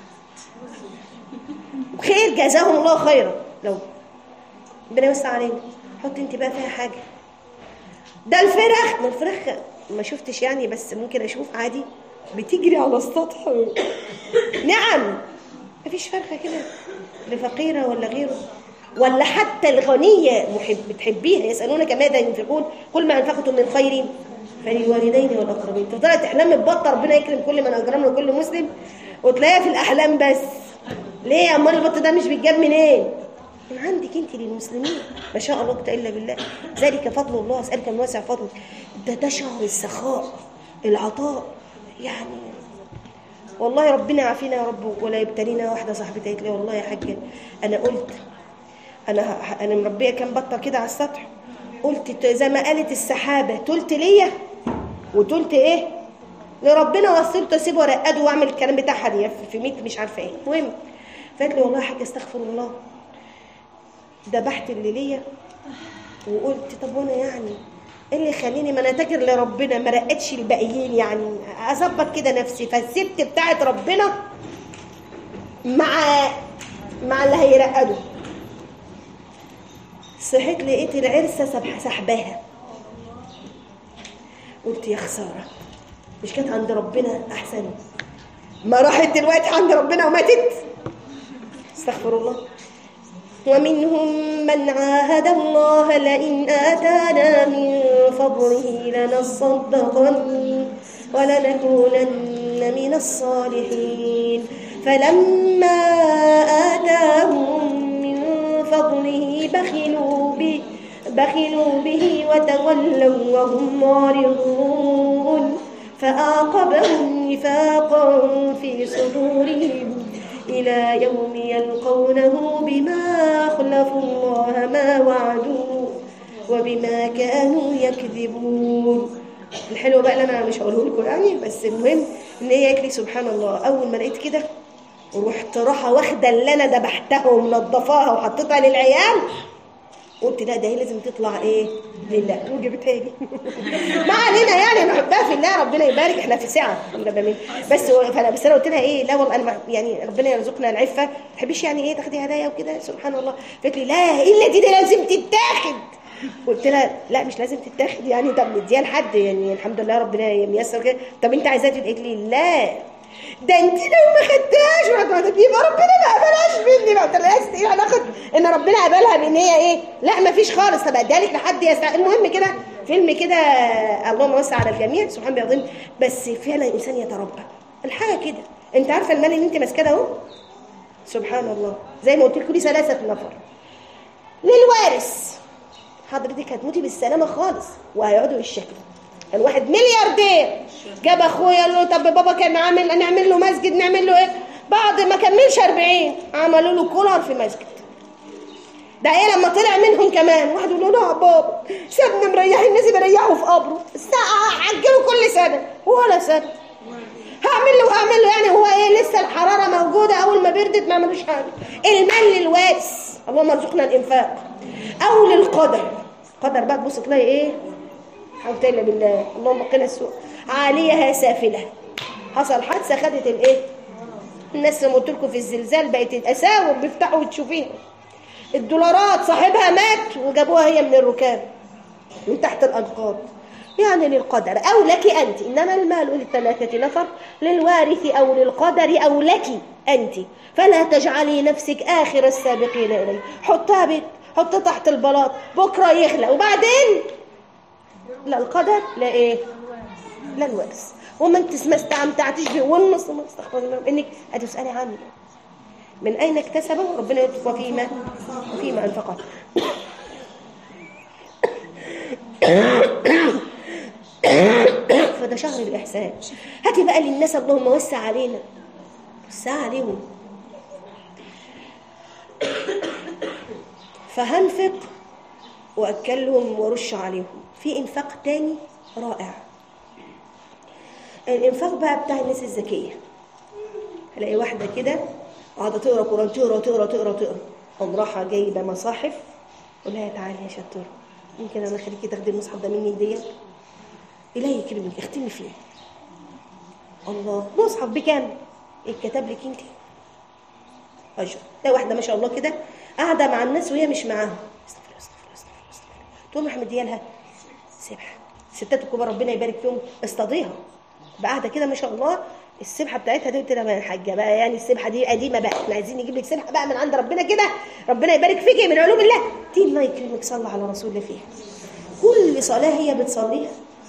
خير جزاهم الله خيرا لو ربنا يوسع علينا حط انت بقى فيها حاجه ده الفرخ ما الفرخ ما شفتش يعني بس ممكن اشوف عادي بتجري على السطح نعم مفيش فرخه كده لفقيره ولا غيره ولا حتى الغنيه محب بتحبيها يسالونك ماذا ينفقون قل ما انفقتم من خير فللوالدين والاقربين تفضلي تحلمي ببطه ربنا يكرم كل من اكرمنا وكل مسلم وتلاقيها في الاحلام بس ليه امال البط ده مش بيتجاب منين من عندك انت للمسلمين ما شاء الله لا الا بالله ذلك فضل الله اسالك من واسع فضله ده ده شهر السخاء العطاء يعني والله ربنا يعافينا يا رب ولا يبتلينا واحده صاحبتي قالت لي والله يا حاجه انا قلت انا ه- انا مربيه كام بطه كده على السطح قلت ت- زي ما قالت السحابه تلت ليا وتلت ايه لربنا وصلت اسيبه وارقده واعمل الكلام بتاعها دي في 100 مش عارفه ايه المهم فقالت لي والله يا حاجه استغفر الله ذبحت اللي ليا وقلت طب وانا يعني ايه اللي يخليني ما انا تاجر لربنا ما رقتش الباقيين يعني اظبط كده نفسي فالست بتاعت ربنا مع مع اللي هيرقده صحيت لقيت العرسه سبح- سحباها قلت يا خساره مش كانت عند ربنا احسن ما راحت دلوقتي عند ربنا وماتت استغفر الله ومنهم من عاهد الله لئن آتانا من فضله لنصدقن ولنكونن من الصالحين فلما آتاهم من فضله بخلوا به بخلوا به وتولوا وهم معرضون فأعقبهم نفاقا في صدورهم إلى يوم يلقونه بما أخلفوا الله ما وعدوه وبما كانوا يكذبون الحلو بقى اللي انا مش هقوله لكم يعني بس المهم ان هي قالت لي سبحان الله اول ما لقيت كده ورحت راحه واخده اللي انا ذبحتها ومنضفاها وحطيتها للعيال قلت لا ده هي لازم تطلع ايه لله وجبتها لي ما علينا يعني انا بحبها في الله ربنا يبارك احنا في سعه الحمد لله بمين. بس فانا بس انا قلت لها ايه لا والله انا ما- يعني ربنا يرزقنا العفه ما تحبيش يعني ايه تاخدي هدايا وكده سبحان الله قالت لي لا الا دي, دي لازم تتاخد قلت لها لا مش لازم تتاخد يعني طب نديها لحد يعني الحمد لله ربنا ميسر كده طب انت عايزاها تدي قالت لي لا ده انت لو ما خدتهاش ورحت واخدة- يبقى ربنا ما قبلهاش مني بقى قلت لها ايه هناخد ان ربنا قبلها بان هي ايه لا ما فيش خالص طب اديها لك لحد يستع... المهم كده فيلم كده اللهم وسع على الجميع سبحان الله بس فعلا الانسان يتربى الحاجه كده انت عارفه المال اللي انت ماسكاه ده اهو سبحان الله زي ما قلت لكم لي ثلاثه نفر للوارث حضرتك هتموتي بالسلامه خالص وهيقعدوا يشكلوا كان واحد ملياردير جاب اخويا قال له طب بابا كان عامل نعمل له مسجد نعمل له ايه بعد ما كملش 40 عملوا له كولر في مسجد ده ايه لما طلع منهم كمان واحد يقول له لا يا بابا سيبنا مريحين الناس بيريحوا في قبره الساعه عجله كل سنه ولا سنه هعمل له هعمل له يعني هو ايه لسه الحراره موجوده اول ما بردت ما عملوش حاجه المال للوارث اللهم ارزقنا الانفاق او للقدر قدر بقى تبص تلاقي ايه حول الا بالله اللهم قنا السوء عاليها سافله حصل حادثه خدت الايه الناس لما قلت لكم في الزلزال بقت الاساور بيفتحوا وتشوفيها الدولارات صاحبها مات وجابوها هي من الركاب من تحت الأنقاض يعني للقدر أو لك أنت إنما المال للثلاثة نفر للوارث أو للقدر أو لك أنت فلا تجعلي نفسك آخر السابقين إليه حطها بيت حطها تحت البلاط بكرة يخلق وبعدين لا القدر لا إيه لا الورث وما انت ما استمتعتش به والنص ما استغفر الله انك هتسالي عنه من اين اكتسبه ربنا يطلق وفيما وفيما انفقه فده شهر الاحسان هاتي بقى للناس اللهم وسع علينا وسع عليهم فهنفق واكلهم وارش عليهم في انفاق تاني رائع الانفاق بقى بتاع الناس الذكيه الاقي واحده كده قاعده تقرا قران تقرا تقرا تقرا تقرا قوم راحه جايبه مصاحف اقول لها تعالي يا شطوره ممكن انا اخليكي تاخدي المصحف ده مني ديت الهي يكرمك اختمي فيه الله مصحف بكام اتكتب لك انت اجر ده واحده ما شاء الله كده قاعده مع الناس وهي مش معاهم استغفر الله استغفر الله استغفر الله استغفر الله تقوم راح مديها لها سبحه الستات الكبار ربنا يبارك فيهم استضيها بقى قاعده كده ما شاء الله السبحه بتاعتها دي قلت لها يا حاجه بقى يعني السبحه دي قديمه بقى احنا عايزين نجيب لك سبحه بقى من عند ربنا كده ربنا يبارك فيكي من علوم الله دي الله يكرمك صلى على رسول الله فيها كل صلاه هي بتصليها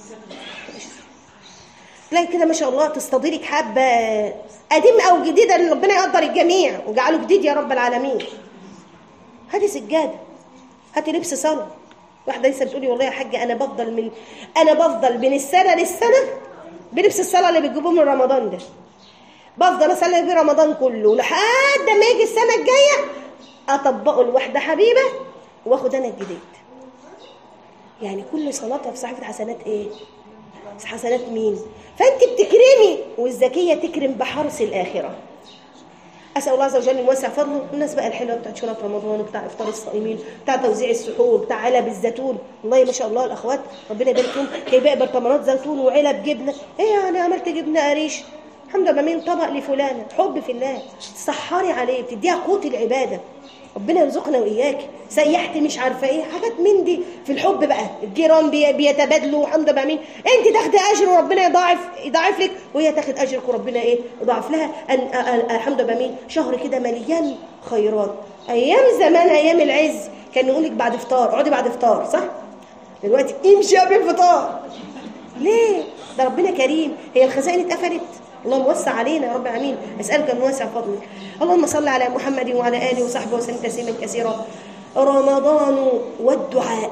تلاقي كده ما شاء الله تصطدي لك حبه قديم او جديد ان ربنا يقدر الجميع وجعله جديد يا رب العالمين هاتي سجاده هاتي لبس صلاه واحده لسه بتقولي والله يا حاجه انا بفضل من انا بفضل من السنه للسنه بلبس الصلاه اللي بتجيبوه من رمضان ده بفضل اصلي بيه رمضان كله لحد ما يجي السنه الجايه اطبقه لواحده حبيبه واخد انا الجديد يعني كل صلاتها في صحيفه حسنات ايه حسنات مين فانت بتكرمي والزكيه تكرم بحرص الاخره اسال الله عز وجل ان يوسع فضله الناس بقى الحلوه بتاعت شرط رمضان وبتاع افطار الصائمين بتاع توزيع السحور بتاع علب الزيتون والله ما شاء الله الاخوات ربنا يبارك فيهم جايبه برطمانات زيتون وعلب جبنه ايه يعني عملت جبنه قريش الحمد لله مين طبق لفلانه حب في الله تسحري عليه بتديها قوت العباده ربنا يرزقنا واياك سيحت مش عارفه ايه حاجات من دي في الحب بقى الجيران بي- بيتبادلوا الحمد لله مين انت تاخدي اجر وربنا يضاعف يضاعف لك وهي تاخد اجرك وربنا ايه يضاعف لها أن أ- أ- الحمد لله مين شهر كده مليان خيرات ايام زمان ايام العز كان يقول لك بعد افطار اقعدي بعد افطار صح دلوقتي امشي قبل الفطار ليه ده ربنا كريم هي الخزائن اتقفلت اللهم وسع علينا يا رب العالمين اسالك من واسع فضلك اللهم صل على محمد وعلى اله وصحبه وسلم تسليما كثيرا رمضان والدعاء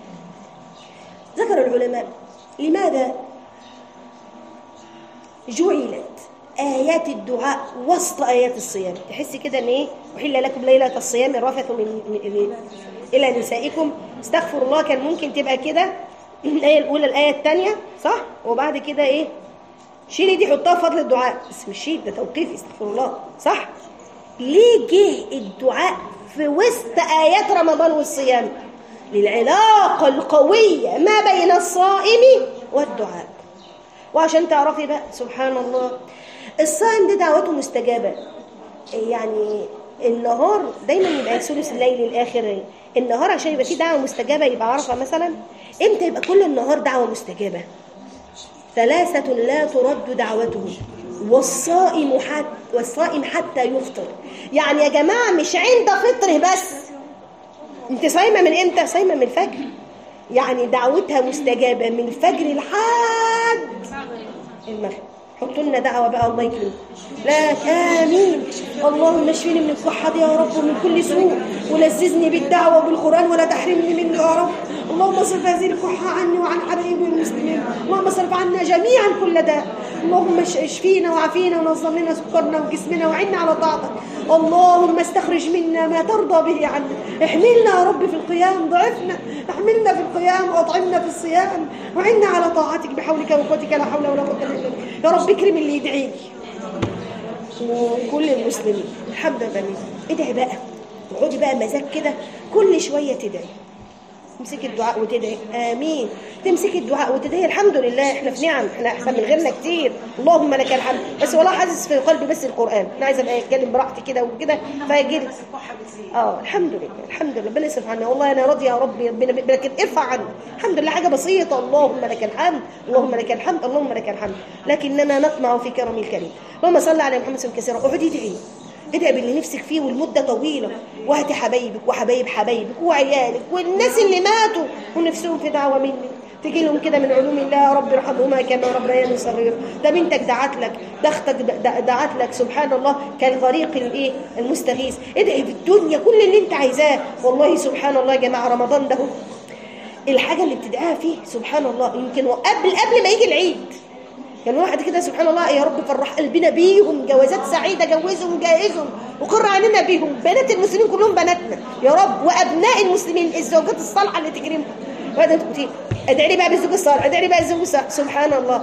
ذكر العلماء لماذا جعلت آيات الدعاء وسط آيات الصيام تحسي كده ان ايه أحل لكم ليلة الصيام الرفث من, من إلى نسائكم استغفر الله كان ممكن تبقى كده الآية الأولى الآية الثانية صح وبعد كده ايه شيلي دي حطها في فضل الدعاء بس مش شيل ده توقيفي استغفر الله صح ليه جه الدعاء في وسط آيات رمضان والصيام للعلاقة القوية ما بين الصائم والدعاء وعشان تعرفي بقى سبحان الله الصائم ده دعوته مستجابة يعني النهار دايما يبقى ثلث الليل الاخر النهار عشان يبقى فيه دعوه مستجابه يبقى عارفه مثلا امتى يبقى كل النهار دعوه مستجابه ثلاثة لا ترد دعوته والصائم حتى والصائم حتى يفطر يعني يا جماعة مش عند فطره بس انت صايمة من امتى صايمة من الفجر يعني دعوتها مستجابة من الفجر لحد المغرب حطوا لنا دعوة بقى الله يكرمك لا آمين اللهم اشفيني من الكحة دي يا رب ومن كل سوء ولذذني بالدعوة وبالقرآن ولا تحرمني منه يا رب اللهم اصرف هذه الكحة عني وعن حبايبي المسلمين اللهم اصرف عنا جميعا كل داء اللهم اش- اشفينا وعافينا ونظم لنا سكرنا وجسمنا وعنا على طاعتك اللهم استخرج منا ما ترضى به عنا احملنا يا رب في القيام ضعفنا احملنا في القيام واطعمنا في الصيام وعنا على طاعتك بحولك وقوتك لا حول ولا قوه الا بالله يا رب اكرم اللي يدعي لي وكل المسلمين الحمد لله ادعي بقى اقعدي بقى مزاج كده كل شويه تدعي تمسكي الدعاء وتدعي امين تمسكي الدعاء وتدعي الحمد لله احنا في نعم احنا احسن من غيرنا كتير اللهم لك الحمد بس والله حاسس في قلبي بس القران انا عايزه ابقى اتكلم براحتي كده وكده فيجي لي اه الحمد لله الحمد لله ربنا يصرف عنا والله انا راضيه يا رب ربنا لكن ارفع عني الحمد لله حاجه بسيطه اللهم لك الحمد اللهم لك الحمد اللهم لك الحمد لكننا نطمع في كرم الكريم اللهم صل على محمد صلى الله عليه وسلم اقعدي ادعي ادعي باللي نفسك فيه والمدة طويلة وهاتي حبايبك وحبايب حبايبك وعيالك والناس اللي ماتوا ونفسهم في دعوة مني تجي لهم كده من علوم الله يا رب ارحمهما كما ربياني صغير ده بنتك دعت لك ده اختك د- دعت لك سبحان الله كالغريق الايه المستغيث ادعي بالدنيا كل اللي انت عايزاه والله سبحان الله يا جماعه رمضان ده هو الحاجه اللي بتدعيها فيه سبحان الله يمكن قبل قبل ما يجي العيد كان واحد كده سبحان الله يا رب فرح قلبنا بيهم جوازات سعيده جوزهم جائزهم وقر علينا بيهم بنات المسلمين كلهم بناتنا يا رب وابناء المسلمين الزوجات الصالحه اللي تكرمهم وبعدين تقولي ادعي لي بقى بالزوج الصالح ادعي لي بقى بالزوج الصالح سبحان الله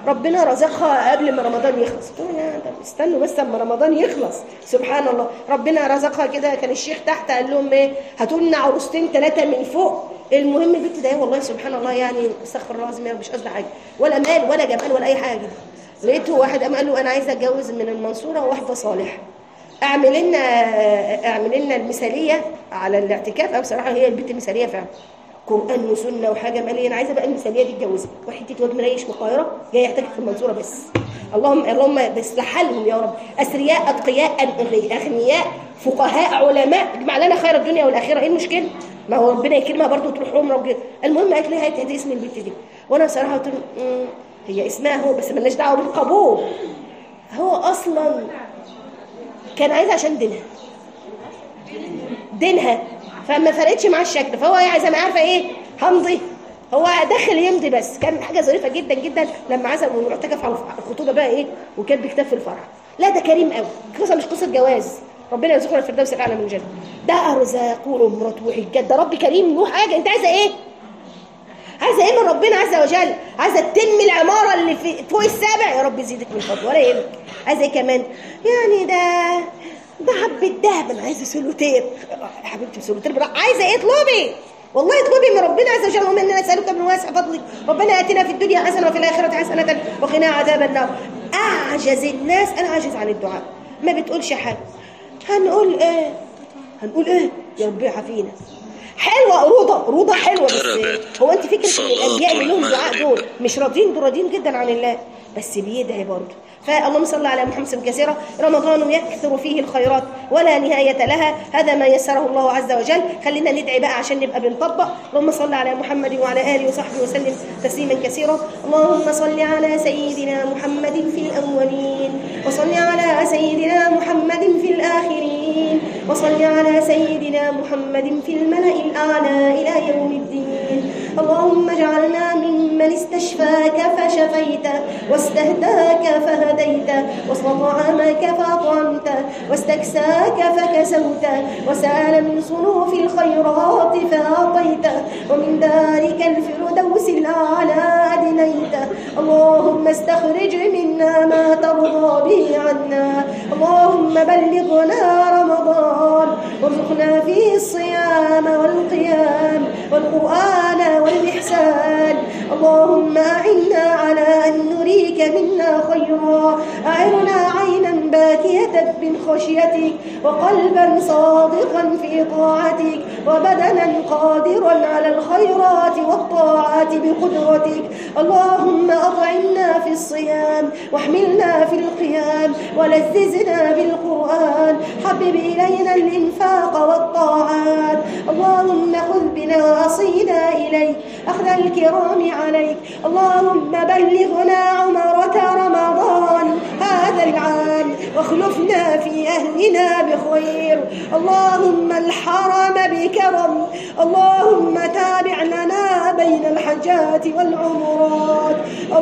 ربنا رزقها قبل ما رمضان يخلص قلت له يا ده استنوا بس اما رمضان يخلص سبحان الله ربنا رزقها كده كان الشيخ تحت قال لهم ايه هاتوا لنا عروستين ثلاثه من فوق المهم البنت ده والله سبحان الله يعني استغفر الله العظيم يا رب مش قصدي حاجه ولا مال ولا جمال ولا اي حاجه كده لقيته واحد قام قال له انا عايز اتجوز من المنصوره وواحده صالح اعمل لنا اعمل لنا المثاليه على الاعتكاف او بصراحه هي البنت مثاليه فعلا قران وسنه وحاجه ماليه انا عايزه بقى المثاليه دي اتجوزها وحته واد مريش من القاهره جاي يعتكف في المنصوره بس اللهم اللهم بس لحالهم يا رب اثرياء اتقياء اغنياء فقهاء علماء اجمع لنا خير الدنيا والاخره ايه المشكله ما هو ربنا يكرمها برضه وتروح عمره وكده المهم قالت لي هات هات اسم البنت دي وانا بصراحه قلت له "مم، هي اسمها هو بس مالناش دعوه بالقبول هو اصلا كان عايز عشان دينها دينها فما فرقتش معاه الشكل فهو يعني زي ما عارفه ايه همضي هو داخل يمضي بس كان حاجه ظريفه جدا جدا لما عزم واعتكف على الخطوبه بقى ايه وكان بيكتب في الفرح لا ده كريم قوي قصه مش قصه جواز ربنا يرزقنا الفردوس الاعلى من الجنه ده ارزاق ورمرات وحجات ده رب كريم له حاجه انت عايزه ايه عايزه ايه من ربنا عز وجل عايزه تتم العماره اللي في فوق السابع يا رب يزيدك من فضله ولا يهمك عايزه ايه كمان يعني ده ده حبه دهب انا عايزه سولوتير يا حبيبتي سولوتير براحة. عايزه ايه اطلبي والله اطلبي من ربنا عز وجل اللهم اننا نسالك من واسع فضلك ربنا اتنا في الدنيا حسنه وفي الاخره حسنه وقنا عذاب النار اعجز الناس انا عاجز عن الدعاء ما بتقولش حاجه هنقول ايه هنقول ايه يا رب يعافينا حلوه روضه روضه حلوه بس هو انت فكره ان الانبياء اللي لهم دعاء دول مش راضيين دول راضيين جدا عن الله بس بيدعي برضه فاللهم صل على محمد كثيرا رمضان يكثر فيه الخيرات ولا نهايه لها هذا ما يسره الله عز وجل خلينا ندعي بقى عشان نبقى بنطبق اللهم صل على محمد وعلى اله وصحبه وسلم تسليما كثيرا اللهم صل على سيدنا محمد في الاولين وصل على سيدنا محمد في الاخرين وصل على سيدنا محمد في الملأ الأعلى إلى يوم الدين اللهم اجعلنا ممن استشفاك فشفيت واستهداك فهديت واستطعمك فأطعمت واستكساك فكسوت وسأل من صنوف الخيرات فأعطيت ومن دارك الفردوس الأعلى أدنيت اللهم استخرج منا ما ترضى به عنا اللهم بلغنا رمضان وارزقنا فيه الصيام والقيام والقرآن والإحسان اللهم أعنا على أن نريك منا خيرا أعرنا عينا باكية من خشيتك وقلبا صادقا في طاعتك وبدنا قادرا على الخيرات والطاعات بقدرتك اللهم أطعمنا في الصيام واحملنا في القيام ولذذنا بالقرآن حبب إلينا الإنفاق والطاعات اللهم خذ بنواصينا إليك أخذ الكرام عليك اللهم بلغنا عمرة رمضان هذا العام واخلفنا في أهلنا بخير اللهم الحرم بكرم اللهم تابع لنا بين الحجات والعمرات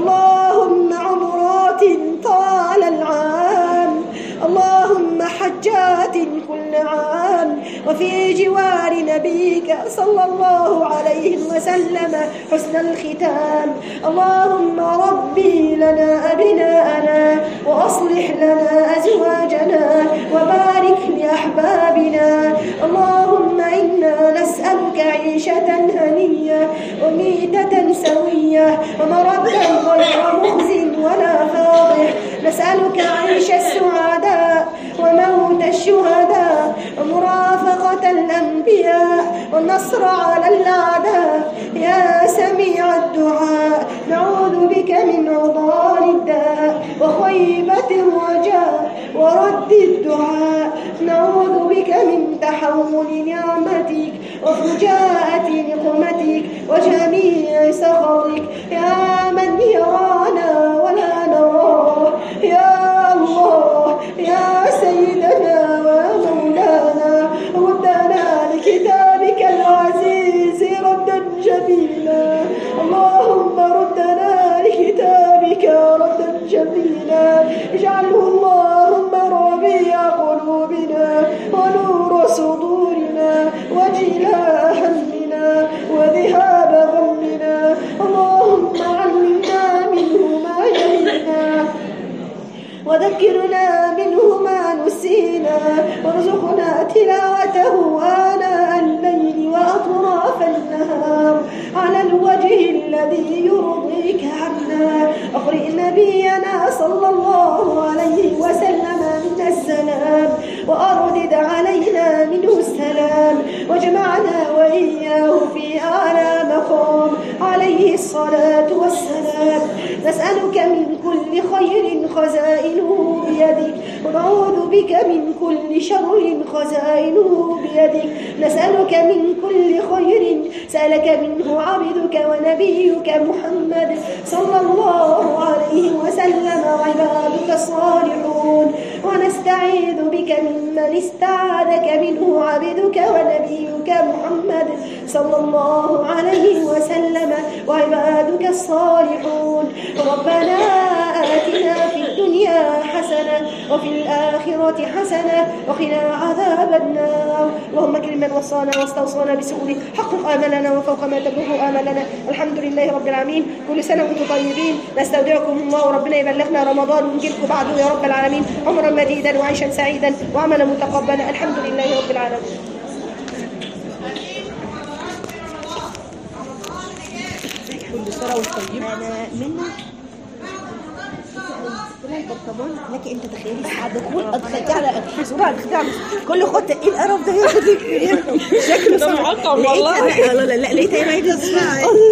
اللهم عمرات طال العام اللهم حجات كل عام وفي جوار نبيك صلى الله عليه وسلم حسن الختام اللهم ربي لنا أبناءنا وأصلح لنا أزواجنا وبارك لأحبابنا اللهم إنا نسألك عيشة هنية وميتة سوية ومردا غير مخز ولا فاضح نسألك عيش السعداء وموت الشهداء ومرافقة الأنبياء والنصر على الأعداء يا سميع الدعاء نعوذ بك من عضال الداء وخيبة الرجاء ورد الدعاء نعوذ بك من تحول نعمتك وفجاءة نقمتك وجميع سخطك يا من يرانا ولا نراه يا الله يا سيدنا ومولانا ردنا لكتابك العزيز ردا جميلا اللهم ردنا لكتابك ردا جميلا اجعله اللهم ربيع قلوبنا ونور صدورنا وجلاء همنا وذهاب غمنا اللهم علمنا منه ما يلي له آناء الليل وأطراف النهار على الوجه الذي يرضيك عنا أقرئ نبينا صلى الله عليه وسلم من السلام وأردد علينا منه السلام واجمعنا وإياه في أعلى مقام عليه الصلاة والسلام نسألك من كل خير خزائنه بيدك ونعوذ بك من كل شر خزائنه بيدك نسألك من كل خير سألك منه عبدك ونبيك محمد صلى الله عليه وسلم وعبادك الصالحون ونستعيذ بك ممن استعاذك منه عبدك ونبيك محمد صلى الله عليه وسلم وعبادك الصالحون ربنا آتنا في الدنيا حسنة وفي الآخرة حسنة وقنا عذاب النار اللهم اكرم من وصانا واستوصانا بسؤله حقق آملنا وفوق ما تبلغ آملنا الحمد لله رب العالمين كل سنة وانتم طيبين نستودعكم الله وربنا يبلغنا رمضان ونجيلكم بعده يا رب العالمين عمرا مديدا وعيشا سعيدا وعملا متقبلا الحمد لله رب العالمين كل سنة وانتم طيبين أنا منك البرطمان لك انت تخيلي ساعة دخول ادخلتي على صورة ادخلتي على كل خطة ايه القرف ده يا شكله ده معقد والله. لا لا لا لقيتها هي ما هي